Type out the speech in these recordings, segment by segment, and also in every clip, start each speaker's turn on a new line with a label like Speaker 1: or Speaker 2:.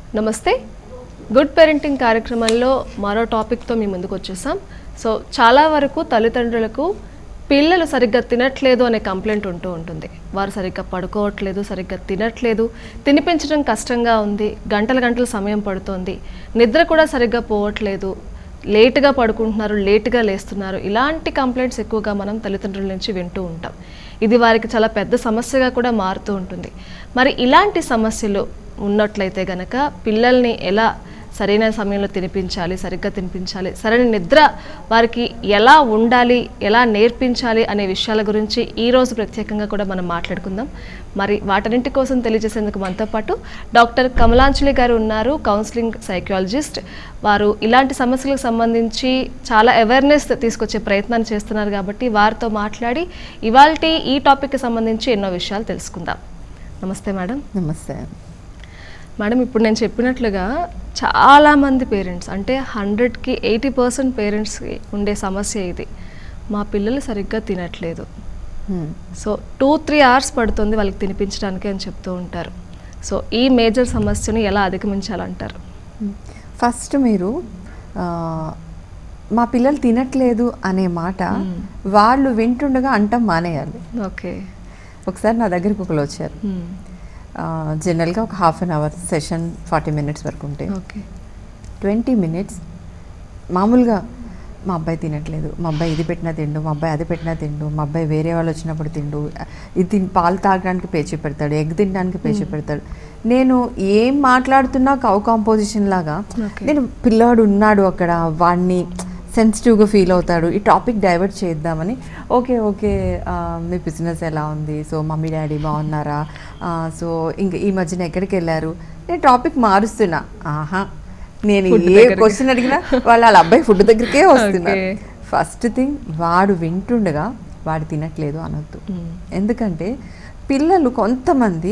Speaker 1: నమస్తే good parenting కార్యక్రమంలో మరో టాపిక్తో మీ ముందుకు వచ్చేసాం సో చాలా వరకు తల్లిదండ్రులకు పిల్లలు సరిగ్గా తినట్లేదు అనే కంప్లైంట్ ఉంటూ ఉంటుంది వారు సరిగ్గా పడుకోవట్లేదు సరిగ్గా తినట్లేదు తినిపించడం కష్టంగా ఉంది గంటల గంటల సమయం పడుతోంది నిద్ర కూడా సరిగ్గా పోవట్లేదు లేటుగా పడుకుంటున్నారు లేటుగా లేస్తున్నారు ఇలాంటి కంప్లైంట్స్ ఎక్కువగా మనం తల్లిదండ్రుల నుంచి వింటూ ఉంటాం ఇది వారికి చాలా పెద్ద సమస్యగా కూడా మారుతూ ఉంటుంది మరి ఇలాంటి సమస్యలు ఉన్నట్లయితే గనక పిల్లల్ని ఎలా సరైన సమయంలో తినిపించాలి సరిగ్గా తినిపించాలి సరైన నిద్ర వారికి ఎలా ఉండాలి ఎలా నేర్పించాలి అనే విషయాల గురించి ఈ రోజు ప్రత్యేకంగా కూడా మనం మాట్లాడుకుందాం మరి వాటన్నింటి కోసం తెలియజేసేందుకు మనతో పాటు డాక్టర్ కమలాంజలి గారు ఉన్నారు కౌన్సిలింగ్ సైకాలజిస్ట్ వారు ఇలాంటి సమస్యలకు సంబంధించి చాలా అవేర్నెస్ తీసుకొచ్చే ప్రయత్నాన్ని చేస్తున్నారు కాబట్టి వారితో మాట్లాడి ఇవాళ ఈ టాపిక్కి సంబంధించి ఎన్నో విషయాలు తెలుసుకుందాం నమస్తే మేడం
Speaker 2: నమస్తే
Speaker 1: మేడం ఇప్పుడు నేను చెప్పినట్లుగా చాలామంది పేరెంట్స్ అంటే హండ్రెడ్కి ఎయిటీ పర్సెంట్ పేరెంట్స్కి ఉండే సమస్య ఇది మా పిల్లలు సరిగ్గా తినట్లేదు
Speaker 2: హ్మ్.
Speaker 1: సో టూ త్రీ అవర్స్ పడుతుంది వాళ్ళకి తినిపించడానికి అని చెప్తూ ఉంటారు సో ఈ మేజర్ సమస్యను ఎలా అధిగమించాలంటారు
Speaker 2: హ్మ్. ఫస్ట్ మీరు ఆ, మా పిల్లలు తినట్లేదు అనే మాట వాళ్ళు వింటుండగా అంటం మానేయాలి
Speaker 1: ఓకే
Speaker 2: ఒకసారి నా దగ్గరికి ఒకరు వచ్చారు ఆ, జనరల్గా ఒక half an hour session forty minutes వరకు ఉంటే
Speaker 1: ఓకే
Speaker 2: ట్వంటీ మినిట్స్ మామూలుగా మా అబ్బాయి తినట్లేదు మా అబ్బాయి ఇది పెట్టినా తిండు మా అబ్బాయి అది పెట్టినా తిండు మా అబ్బాయి వేరే వాళ్ళు వచ్చినప్పుడు తిండు ఇది తిన్- పాలు తాగడానికి పేచి పెడతాడు ఎగ్ తినడానికి పేచి పెడతాడు నేను ఏం మాట్లాడుతున్నా కౌ కాంపోజిషన్ లాగా
Speaker 1: Okay.
Speaker 2: నేను పిల్లాడు ఉన్నాడు అక్కడ వాడిని సెన్సిటివ్గా ఫీల్ అవుతాడు ఈ టాపిక్ డైవర్ట్ చేద్దామని ఓకే ఓకే ఆ, మీ బిజినెస్ ఎలా ఉంది సో మమ్మీ డాడీ బాగున్నారా ఆ, సో ఇంకా ఈ మధ్యన ఎక్కడికి వెళ్ళారు నేను టాపిక్ మారుస్తున్నా ఆహా నేను
Speaker 1: Food
Speaker 2: ఏ
Speaker 1: దగ్గరికి.
Speaker 2: క్వశ్చన్ అడిగినా వాళ్ళ వాళ్ళ అబ్బాయి ఫుడ్ దగ్గరికే వస్తున్నారు
Speaker 1: Okay.
Speaker 2: ఫస్ట్ థింగ్ వాడు వింటుండగా వాడు తినట్లేదు అనొద్దు ఎందుకంటే పిల్లలు కొంతమంది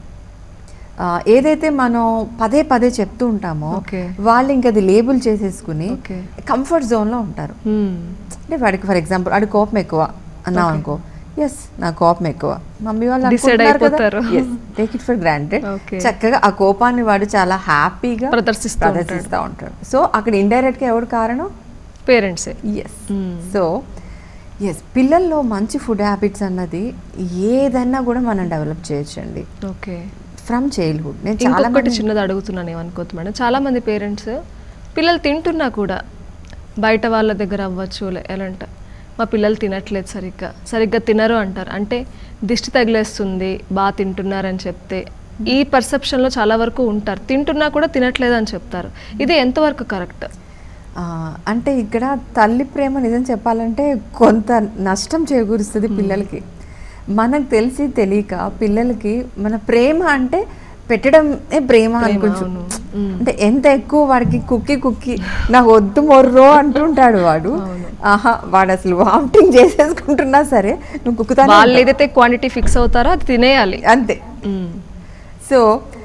Speaker 2: ఆ, ఏదైతే మనం పదే పదే చెప్తూ ఉంటామో
Speaker 1: Okay.
Speaker 2: వాళ్ళు ఇంకా అది లేబుల్ చేసేసుకుని
Speaker 1: Okay.
Speaker 2: కంఫర్ట్ జోన్లో ఉంటారు అంటే వాడికి ఫర్ ఎగ్జాంపుల్ వాడి కోపం ఎక్కువ అన్నాం అనుకో ఎస్ నా కోపం ఎక్కువ మమ్మీ వాళ్ళు
Speaker 1: Decide అయిపోతారు.
Speaker 2: Take it for granted
Speaker 1: Okay.
Speaker 2: చక్కగా ఆ కోపాన్ని వాడు చాలా హ్యాపీగా
Speaker 1: ప్రదర్శిస్తూ ఉంటాడు.
Speaker 2: ప్రదర్శిస్తూ ఉంటాడు సో అక్కడ ఇండైరెక్ట్ గా ఎవడు కారణం
Speaker 1: పేరెంట్సే
Speaker 2: ఎస్
Speaker 1: Hmm.
Speaker 2: సో ఎస్ పిల్లల్లో మంచి ఫుడ్ హ్యాబిట్స్ అన్నది ఏదన్నా కూడా మనం డెవలప్ చేయొచ్చండి
Speaker 1: ఓకే
Speaker 2: ఫ్రమ్ చైల్డ్హుడ్ నేను చాలా
Speaker 1: ఇంకొకటి
Speaker 2: మంది
Speaker 1: చిన్నది అడుగుతున్నాను ఏమనుకోవద్దు మేడం చాలా మంది పేరెంట్స్ పిల్లలు తింటున్నా కూడా బయట వాళ్ళ దగ్గర అవ్వచ్చు లే- ఎలాంట మా పిల్లలు తినట్లేదు సరిగ్గా సరిగ్గా తినరు అంటారు అంటే దిష్టి తగిలేస్తుంది బాగా తింటున్నారని చెప్తే ఈ పర్సెప్షన్లో చాలా వరకు ఉంటారు తింటున్నా కూడా తినట్లేదు అని చెప్తారు ఇది ఎంతవరకు కరెక్ట్
Speaker 2: ఆ, అంటే ఇక్కడ తల్లి ప్రేమ నిజం చెప్పాలంటే కొంత నష్టం చేకూరుస్తుంది పిల్లలకి మనకు తెలిసి తెలియక పిల్లలకి మన ప్రేమ అంటే పెట్టడమే ప్రేమ అనుకుంటు
Speaker 1: అవును. మ్మ్.
Speaker 2: అంటే ఎంత ఎక్కువ వాడికి కుక్కి కుక్కి నాకు వద్దు మొర్రో అంటుంటాడు వాడు ఆహా వాడు అసలు వామిటింగ్ చేసేసుకుంటున్నా సరే నువ్వు కుక్కుతానే
Speaker 1: వాళ్ళు
Speaker 2: ఉంటావు.
Speaker 1: ఏదైతే క్వాంటిటీ ఫిక్స్ అవుతారో అది తినేయాలి
Speaker 2: అంతే
Speaker 1: మ్మ్.
Speaker 2: సో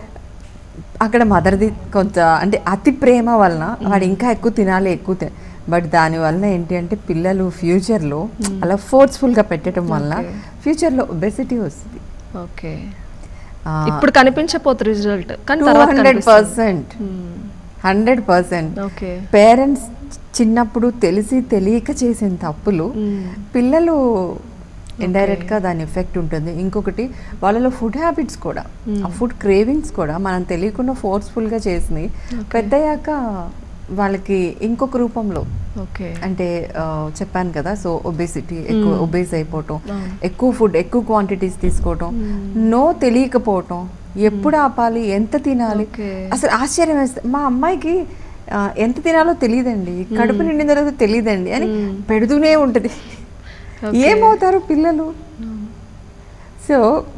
Speaker 2: అక్కడ మదర్ది కొంత అంటే అతి ప్రేమ వలన వాడు ఇంకా ఎక్కువ తినాలి ఎక్కువ తిన బట్ దాని వలన ఏంటి అంటే పిల్లలు ఫ్యూచర్లో అలా ఫోర్స్ఫుల్గా పెట్టడం వలన ఫ్యూచర్లో ఒబెసిటీ వస్తుంది
Speaker 1: ఓకే ఇప్పుడు కనిపించపోతుంది రిజల్ట్ కానీ
Speaker 2: టూ
Speaker 1: తర్వాత
Speaker 2: హండ్రెడ్
Speaker 1: కనిపిస్తుంది.
Speaker 2: పర్సెంట్
Speaker 1: మ్మ్.
Speaker 2: హండ్రెడ్ పర్సెంట్
Speaker 1: ఓకే
Speaker 2: పేరెంట్స్ చిన్నప్పుడు తెలిసి తెలియక చేసిన తప్పులు
Speaker 1: మ్మ్.
Speaker 2: పిల్లలు ఇండైరెక్ట్ గా దాని ఎఫెక్ట్ ఉంటుంది ఇంకొకటి వాళ్ళలో ఫుడ్ హ్యాబిట్స్ కూడా ఆ ఫుడ్ క్రేవింగ్స్ కూడా మనం తెలియకుండా ఫోర్స్ఫుల్ గా చేసినాయి పెద్దయ్యాక వాళ్ళకి ఇంకొక రూపంలో
Speaker 1: ఓకే
Speaker 2: అంటే ఆ, చెప్పాను కదా సో ఒబేసిటీ ఎక్కువ ఒబేస్ అయిపోవటం ఎక్కువ ఫుడ్ ఎక్కువ క్వాంటిటీస్ తీసుకోవటం నో తెలియకపోవటం ఎప్పుడు ఆపాలి ఎంత తినాలి
Speaker 1: Okay.
Speaker 2: అసలు ఆశ్చర్యం వేస్తుంది మా అమ్మాయికి ఆ, ఎంత తినాలో తెలియదండి కడుపు నిండిన తర్వాత తెలియదండి అని పెడుతూనే ఉంటుంది ఏమవుతారు పిల్లలు సో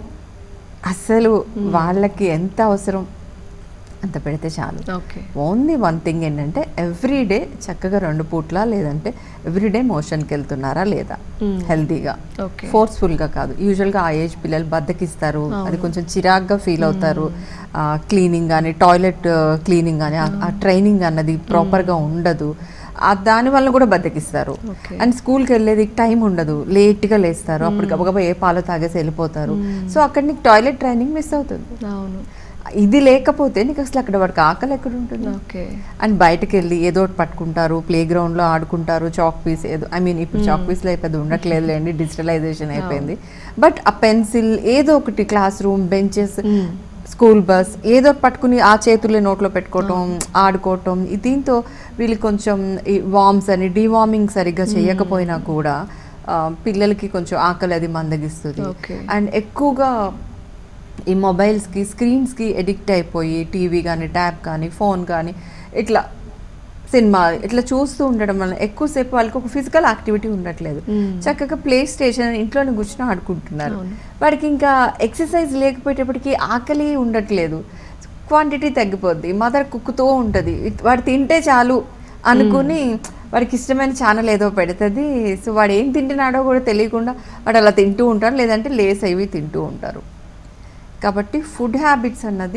Speaker 2: అసలు వాళ్ళకి ఎంత అవసరం అంత పెడితే చాలు
Speaker 1: ఓకే
Speaker 2: ఓన్లీ వన్ థింగ్ ఏంటంటే ఎవ్రీ డే చక్కగా రెండు పూట్ల లేదంటే ఎవ్రీ డే మోషన్కి వెళ్తున్నారా లేదా
Speaker 1: Hmm.
Speaker 2: హెల్తీగా
Speaker 1: ఓకే
Speaker 2: ఫోర్స్ఫుల్గా కాదు యూజువల్గా ఆ ఏజ్ పిల్లలు బద్దకిస్తారు అది కొంచెం చిరాగ్గా ఫీల్ అవుతారు క్లీనింగ్ కానీ టాయిలెట్ క్లీనింగ్ కానీ ఆ ట్రైనింగ్ అన్నది ప్రాపర్గా ఉండదు ఆ దాని వల్ల కూడా బద్దకిస్తారు
Speaker 1: Okay.
Speaker 2: అండ్ స్కూల్కి వెళ్ళేది టైం ఉండదు లేట్గా లేస్తారు అప్పుడు గబగబా ఏ పాలు తాగేసి వెళ్ళిపోతారు సో అక్కడ నీకు టాయిలెట్ ట్రైనింగ్ మిస్ అవుతుంది
Speaker 1: అవును
Speaker 2: ఇది లేకపోతే నీకు అసలు అక్కడ వాడికి ఆకలి ఎక్కడ ఉంటుంది
Speaker 1: ఓకే
Speaker 2: అండ్ బయటకు వెళ్ళి ఏదో ఒకటి పట్టుకుంటారు ప్లే గ్రౌండ్లో ఆడుకుంటారు చాక్ పీస్ ఏదో ఐ మీన్ ఇప్పుడు చాక్ పీస్లో అయిపోయింది ఉండట్లేదు లేండి డిజిటలైజేషన్ అయిపోయింది బట్ ఆ పెన్సిల్ ఏదో ఒకటి classroom benches school bus ఏదో ఒకటి పట్టుకుని ఆ చేతుల్లో నోట్లో పెట్టుకోవటం ఆడుకోవటం ఈ దీంతో వీళ్ళు కొంచెం ఈ వార్మ్స్ అని డివార్మింగ్ సరిగ్గా చేయకపోయినా కూడా ఆ, పిల్లలకి కొంచెం ఆకలి అది మందగిస్తుంది
Speaker 1: Okay.
Speaker 2: అండ్ ఎక్కువగా ఈ మొబైల్స్కి స్క్రీన్స్కి ఎడిక్ట్ అయిపోయి టీవీ కానీ ట్యాబ్ కానీ ఫోన్ కానీ ఇట్లా సినిమా ఇట్లా చూస్తూ ఉండడం వల్ల ఎక్కువసేపు వాళ్ళకి ఒక ఫిజికల్ యాక్టివిటీ ఉండట్లేదు
Speaker 1: Mm.
Speaker 2: చక్కగా ప్లే స్టేషన్ ఇంట్లోనే కూర్చొని ఆడుకుంటున్నారు
Speaker 1: అవును.
Speaker 2: వాడికి ఇంకా ఎక్సర్సైజ్ లేకపోయేటప్పటికి ఆకలి ఉండట్లేదు క్వాంటిటీ తగ్గిపోద్ది మదర్ కుక్కుతూ ఉంటుంది వాడు తింటే చాలు అనుకుని వాడికి ఇష్టమైన ఛానల్ ఏదో పెడుతుంది సో వాడు ఏం తింటున్నాడో కూడా తెలియకుండా వాడు అలా తింటూ ఉంటారు లేదంటే లేస్ అవి తింటూ ఉంటారు కాబట్టి ఫుడ్ హ్యాబిట్స్ అన్నది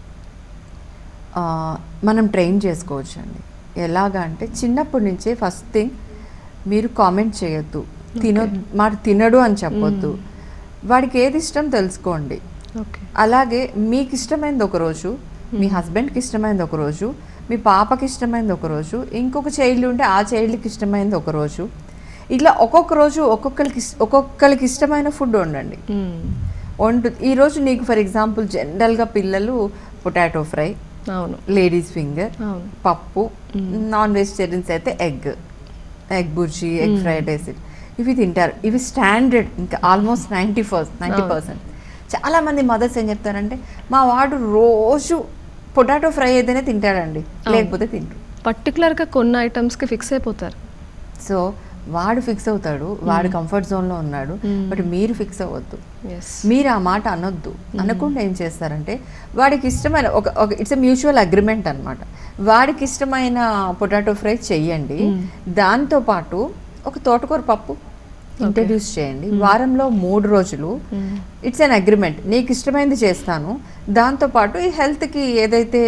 Speaker 2: ఆ, మనం ట్రైన్ చేసుకోవచ్చు అండి ఎలాగా అంటే చిన్నప్పటి నుంచే ఫస్ట్ థింగ్ మీరు కామెంట్ చేయొద్దు తినొ మాట తినడు అని చెప్పొద్దు వాడికి ఏది ఇష్టం తెలుసుకోండి
Speaker 1: ఓకే
Speaker 2: అలాగే మీకు ఇష్టమైనది ఒక రోజు మీ హస్బెండ్కి ఇష్టమైనది ఒక రోజు మీ పాపకి ఇష్టమైనది ఒక రోజు ఇంకొక చైల్డ్ ఉంటే ఆ చైల్డ్కి ఇష్టమైనది ఒక రోజు ఇట్లా ఒక్కొక్క రోజు ఒక్కొక్కరికి ఇస్- ఒక్కొక్కరికి ఇష్టమైన ఫుడ్ వండండి వండు ఈరోజు నీకు ఫర్ ఎగ్జాంపుల్ జనరల్గా పిల్లలు పొటాటో ఫ్రై
Speaker 1: అవును
Speaker 2: లేడీస్ ఫింగర్
Speaker 1: అవును
Speaker 2: పప్పు నాన్ వెజిటేరియన్స్ అయితే egg egg bhurji egg fried rice ఇవి తింటారు ఇవి స్టాండర్డ్ ఇంకా almost ninety first ninety percent చాలా మంది మదర్స్ ఏం చెప్తారంటే మా వాడు రోజు పొటాటో ఫ్రై అయితేనే తింటాడండి లేకపోతే తింటాడు
Speaker 1: పర్టికులర్గా కొన్ని ఐటమ్స్కి ఫిక్స్ అయిపోతారు
Speaker 2: సో వాడు ఫిక్స్ అవుతాడు వాడు కంఫర్ట్ జోన్లో ఉన్నాడు బట్ మీరు ఫిక్స్ అవ్వద్దు
Speaker 1: ఎస్
Speaker 2: మీరు ఆ మాట అనొద్దు అనకుండా ఏం చేస్తారంటే వాడికి ఇష్టమైన ఒక ఒక ఇట్స్ ఎ మ్యూచువల్ అగ్రిమెంట్ అనమాట వాడికి ఇష్టమైన పొటాటో ఫ్రై చెయ్యండి దాంతో పాటు ఒక తోటకూర పప్పు ఇంట్రడ్యూస్ చేయండి వారంలో మూడు రోజులు ఇట్స్ అన్ అగ్రిమెంట్ నీకు ఇష్టమైనది చేస్తాను దాంతో పాటు ఈ హెల్త్కి ఏదైతే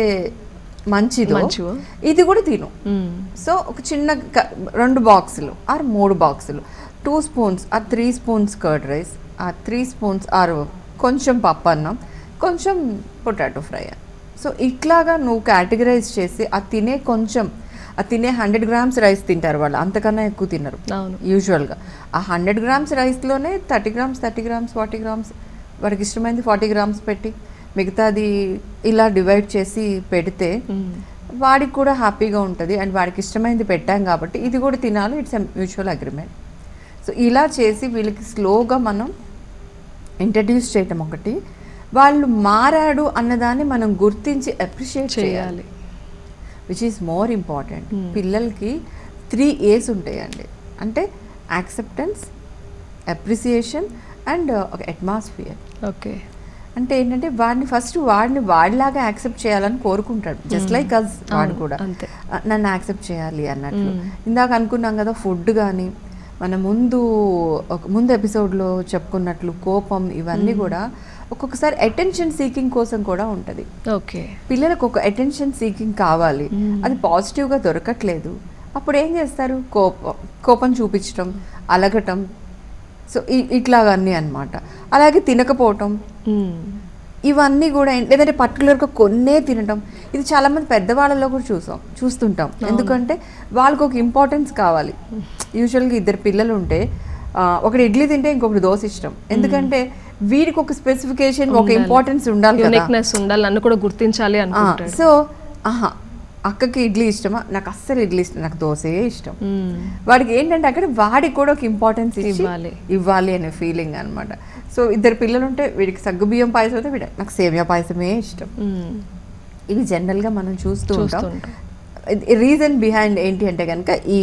Speaker 2: మంచిదో
Speaker 1: మంచివో.
Speaker 2: ఇది కూడా తిను సో ఒక చిన్న క- రెండు బాక్సులు ఆర్ మూడు బాక్సులు two spoons or three spoons curd rice ఆ త్రీ స్పూన్స్ ఆర్ కొంచెం పప్పు అన్నం కొంచెం పొటాటో ఫ్రై సో ఇట్లాగా నువ్వు కేటగరైజ్ చేసి ఆ తినే కొంచెం ఆ తినే హండ్రెడ్ గ్రామ్స్ రైస్ తింటారు వాళ్ళు అంతకన్నా ఎక్కువ తినరు
Speaker 1: అవును
Speaker 2: యూజువల్గా ఆ హండ్రెడ్ గ్రామ్స్ రైస్లోనే thirty grams thirty grams forty grams వాడికి ఇష్టమైంది ఫార్టీ గ్రామ్స్ పెట్టి మిగతాది ఇలా డివైడ్ చేసి పెడితే వాడికి కూడా హ్యాపీగా ఉంటుంది అండ్ వాడికి ఇష్టమైనది పెట్టాం కాబట్టి ఇది కూడా తినాలి it's a mutual agreement so ఇలా చేసి వీళ్ళకి స్లోగా మనం ఇంట్రడ్యూస్ చేయటం ఒకటి వాళ్ళు మారాడు అన్నదాన్ని మనం గుర్తించి అప్రిషియేట్ చేయాలి
Speaker 1: చేయాలి
Speaker 2: విచ్ ఈస్ మోర్ ఇంపార్టెంట్ పిల్లలకి త్రీ ఏస్ ఉంటాయండి అంటే యాక్సెప్టెన్స్ అప్రిసియేషన్ అండ్ ఒక అట్మాస్ఫియర్
Speaker 1: ఓకే
Speaker 2: అంటే ఏంటంటే వాడిని ఫస్ట్ వాడిని వాడిలాగా యాక్సెప్ట్ చేయాలని కోరుకుంటాడు జస్ట్ లైక్ అస్ వాడు కూడా
Speaker 1: అంతే.
Speaker 2: ఆ, నన్ను యాక్సెప్ట్ చేయాలి అన్నట్లు ఇందాక అనుకున్నాం కదా ఫుడ్ కానీ మన ముందు ఒక ముందు ఎపిసోడ్లో చెప్పుకున్నట్లు కోపం ఇవన్నీ కూడా ఒక్కొక్కసారి అటెన్షన్ సీకింగ్ కోసం కూడా ఉంటుంది
Speaker 1: ఓకే
Speaker 2: పిల్లలకు ఒక అటెన్షన్ సీకింగ్ కావాలి అది పాజిటివ్గా దొరకట్లేదు అప్పుడు ఏం చేస్తారు కోపం కోపం చూపించటం అలగటం సో ఇట్లాగా అన్నీ అనమాట అలాగే తినకపోవటం ఇవన్నీ కూడా ఏం- లేదంటే పర్టికులర్గా కొన్నే తినటం ఇది చాలామంది పెద్దవాళ్ళలో కూడా చూసాం చూస్తుంటాం ఎందుకంటే వాళ్ళకి ఒక ఇంపార్టెన్స్ కావాలి యూజువల్గా ఇద్దరు పిల్లలు ఉంటే ఆ, ఒకటి ఇడ్లీ తింటే ఇంకొకటి దోశ ఇష్టం ఎందుకంటే వీడికి ఒక స్పెసిఫికేషన్ ఒక ఇంపార్టెన్స్ ఉండాలి కదా
Speaker 1: యూనిక్నెస్ ఉండాలి నన్ను కూడా గుర్తించాలి అనుకుంటాడు
Speaker 2: సో ఆహా అక్కకి ఇడ్లీ ఇష్టమా నాకు అస్సలు ఇడ్లీ ఇష్టం నాకు దోశే ఇష్టం
Speaker 1: మ్మ్.
Speaker 2: వాడికి ఏంటంటే అక్కడ వాడికి కూడా ఒక ఇంపార్టెన్స్ ఇచ్చి
Speaker 1: ఇవ్వాలి.
Speaker 2: ఇవ్వాలి అనే ఫీలింగ్ అన్నమాట సో ఇద్దరు పిల్లలు ఉంటే వీడికి సగ్గుబియ్యం పాయసం అయితే వీడి నాకు సేమియా పాయసమే ఇష్టం
Speaker 1: మ్మ్.
Speaker 2: ఇవి జనరల్గా మనం చూస్తూ
Speaker 1: చూస్తూ
Speaker 2: ఉంటాం
Speaker 1: ఉంటాం.
Speaker 2: రీజన్ బిహైండ్ ఏంటి అంటే కనుక ఈ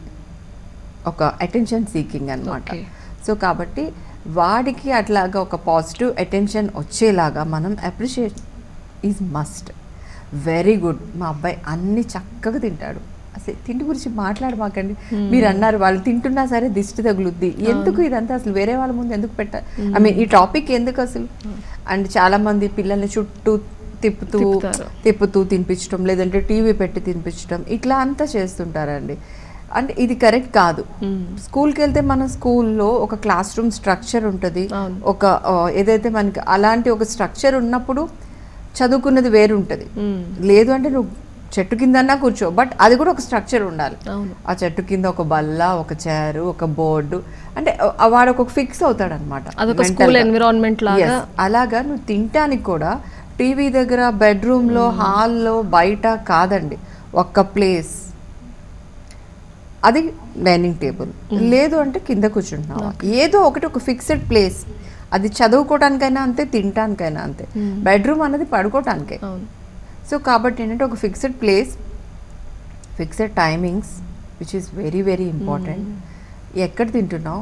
Speaker 2: ఒక అటెన్షన్ సీకింగ్ అన్నమాట
Speaker 1: Okay.
Speaker 2: సో కాబట్టి వాడికి అట్లాగా ఒక పాజిటివ్ అటెన్షన్ వచ్చేలాగా మనం appreciate is must very good మా అబ్బాయి అన్ని చక్కగా తింటాడు అసలు తిండి గురించి మాట్లాడమాకండి మీరు అన్నారు వాళ్ళు తింటున్నా సరే దిష్టి తగులుద్ది ఎందుకు ఇదంతా అసలు వేరే వాళ్ళ ముందు ఎందుకు పెట్టాలి ఐ మీన్ ఈ టాపిక్ ఎందుకు అసలు అండ్ చాలా మంది పిల్లల్ని చుట్టూ తిప్పుతూ
Speaker 1: తిప్పుతారు.
Speaker 2: తిప్పుతూ తినిపించడం లేదంటే టీవీ పెట్టి తినిపించడం ఇట్లా అంతా చేస్తుంటారండి అంటే ఇది కరెక్ట్ కాదు
Speaker 1: మ్మ్.
Speaker 2: స్కూల్కి వెళ్తే మన స్కూల్లో ఒక క్లాస్ రూమ్ స్ట్రక్చర్ ఉంటుంది
Speaker 1: అవును.
Speaker 2: ఒక ఆ, ఏదైతే మనకి అలాంటి ఒక స్ట్రక్చర్ ఉన్నప్పుడు చదువుకున్నది వేరు ఉంటుంది
Speaker 1: మ్మ్.
Speaker 2: లేదు అంటే నువ్వు చెట్టు కిందన్నా కూర్చో బట్ అది కూడా ఒక స్ట్రక్చర్ ఉండాలి
Speaker 1: అవును
Speaker 2: ఆ చెట్టు కింద ఒక బల్ల ఒక చైరు ఒక బోర్డు అంటే ఆ- వాడు ఒక ఫిక్స్ అవుతాడు అనమాట
Speaker 1: అదొక స్కూల్ ఎన్విరాన్మెంట్ లాగా
Speaker 2: అలాగా నువ్వు తినటానికి కూడా టీవీ దగ్గర బెడ్రూమ్లో హాల్లో బయట కాదండి ఒక్క ప్లేస్ అది డైనింగ్ టేబుల్ లేదు అంటే కింద కూర్చుంటున్నావు ఏదో ఒకటి ఒక ఫిక్స్డ్ ప్లేస్ అది చదువుకోవడానికైనా అంతే తినటానికైనా అంతే బెడ్రూమ్ అనేది పడుకోవటానికే
Speaker 1: అవును
Speaker 2: సో కాబట్టి ఏంటంటే ఒక fixed place fixed timings which is very very important ఎక్కడ తింటున్నావు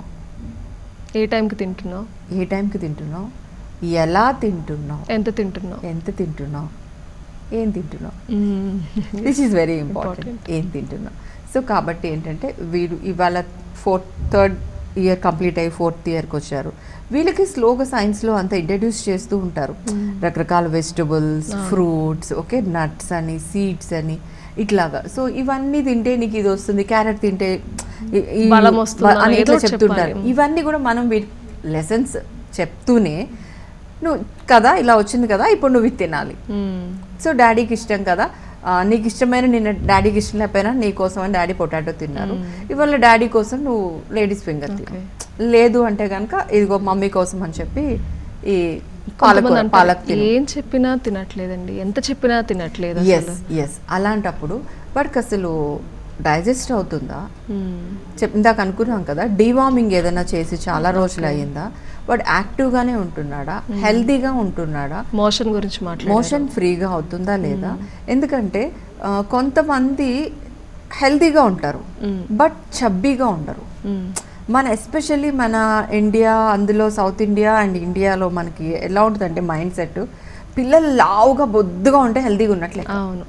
Speaker 1: ఏ టైంకి తింటున్నావు
Speaker 2: ఏ టైంకి తింటున్నావు ఎలా తింటున్నావు
Speaker 1: ఎంత తింటున్నావు
Speaker 2: ఎంత తింటున్నావు ఏం తింటున్నావు
Speaker 1: మ్మ్.
Speaker 2: దిస్ ఈజ్ వెరీ ఇంపార్టెంట్ ఏం తింటున్నావు సో కాబట్టి ఏంటంటే వీడు ఇవాళ ఫోర్త్ థర్డ్ ఇయర్ కంప్లీట్ అయ్యి ఫోర్త్ ఇయర్కి వచ్చారు వీళ్ళకి స్లోగా సైన్స్లో అంత ఇంట్రడ్యూస్ చేస్తూ ఉంటారు రకరకాల వెజిటబుల్స్ ఫ్రూట్స్ ఓకే నట్స్ అని సీడ్స్ అని ఇట్లాగా సో ఇవన్నీ తింటే నీకు ఇది వస్తుంది క్యారెట్ తింటే ఈ- ఈ-
Speaker 1: బలం వస్తుంది
Speaker 2: అని
Speaker 1: ఏదో
Speaker 2: ఇట్లా
Speaker 1: ఒకటి
Speaker 2: చెప్తుంటారు
Speaker 1: చెప్పాలి.
Speaker 2: ఇవన్నీ కూడా మనం వీటి లెసన్స్ చెప్తూనే నువ్వు కదా ఇలా వచ్చింది కదా ఇప్పుడు నువ్వు ఇది తినాలి
Speaker 1: మ్మ్.
Speaker 2: సో డాడీకి ఇష్టం కదా ఆ, నీకు ఇష్టమైన నిన్న డాడీకి ఇష్టం లేకపోయినా నీ కోసం అని డాడీ పొటాటో తిన్నారు ఇవాళ డాడీ కోసం నువ్వు లేడీస్ ఫింగర్ తిను లేదు అంటే కనుక ఇదిగో మమ్మీ కోసం అని చెప్పి ఈ పాలకూర
Speaker 1: కొంతమంది అంటారు,
Speaker 2: పాలక్ తిను
Speaker 1: ఏం చెప్పినా తినట్లేదండి ఎంత చెప్పినా తినట్లేదు
Speaker 2: ఎస్ ఎస్ అలాంటప్పుడు వాడికి అసలు డైజెస్ట్ అవుతుందా
Speaker 1: మ్మ్.
Speaker 2: చెప్ ఇందాక అనుకున్నాం కదా డివార్మింగ్ ఏదైనా చేసి చాలా రోజులు అయ్యిందా వాడు యాక్టివ్గానే ఉంటున్నాడా హెల్తీగా ఉంటున్నాడా
Speaker 1: మోషన్ గురించి మాట్లాడారు
Speaker 2: మోషన్ ఫ్రీగా అవుతుందా లేదా ఎందుకంటే ఆ, కొంతమంది హెల్తీగా ఉంటారు బట్ చబ్బీగా ఉండరు
Speaker 1: మ్మ్.
Speaker 2: మన ఎస్పెషల్లీ మన ఇండియా అందులో సౌత్ ఇండియా అండ్ ఇండియాలో మనకి ఎలా ఉంటుందంటే మైండ్ సెట్ పిల్లలు లావుగా బొద్దుగా ఉంటే హెల్తీగా ఉన్నట్లే
Speaker 1: అవును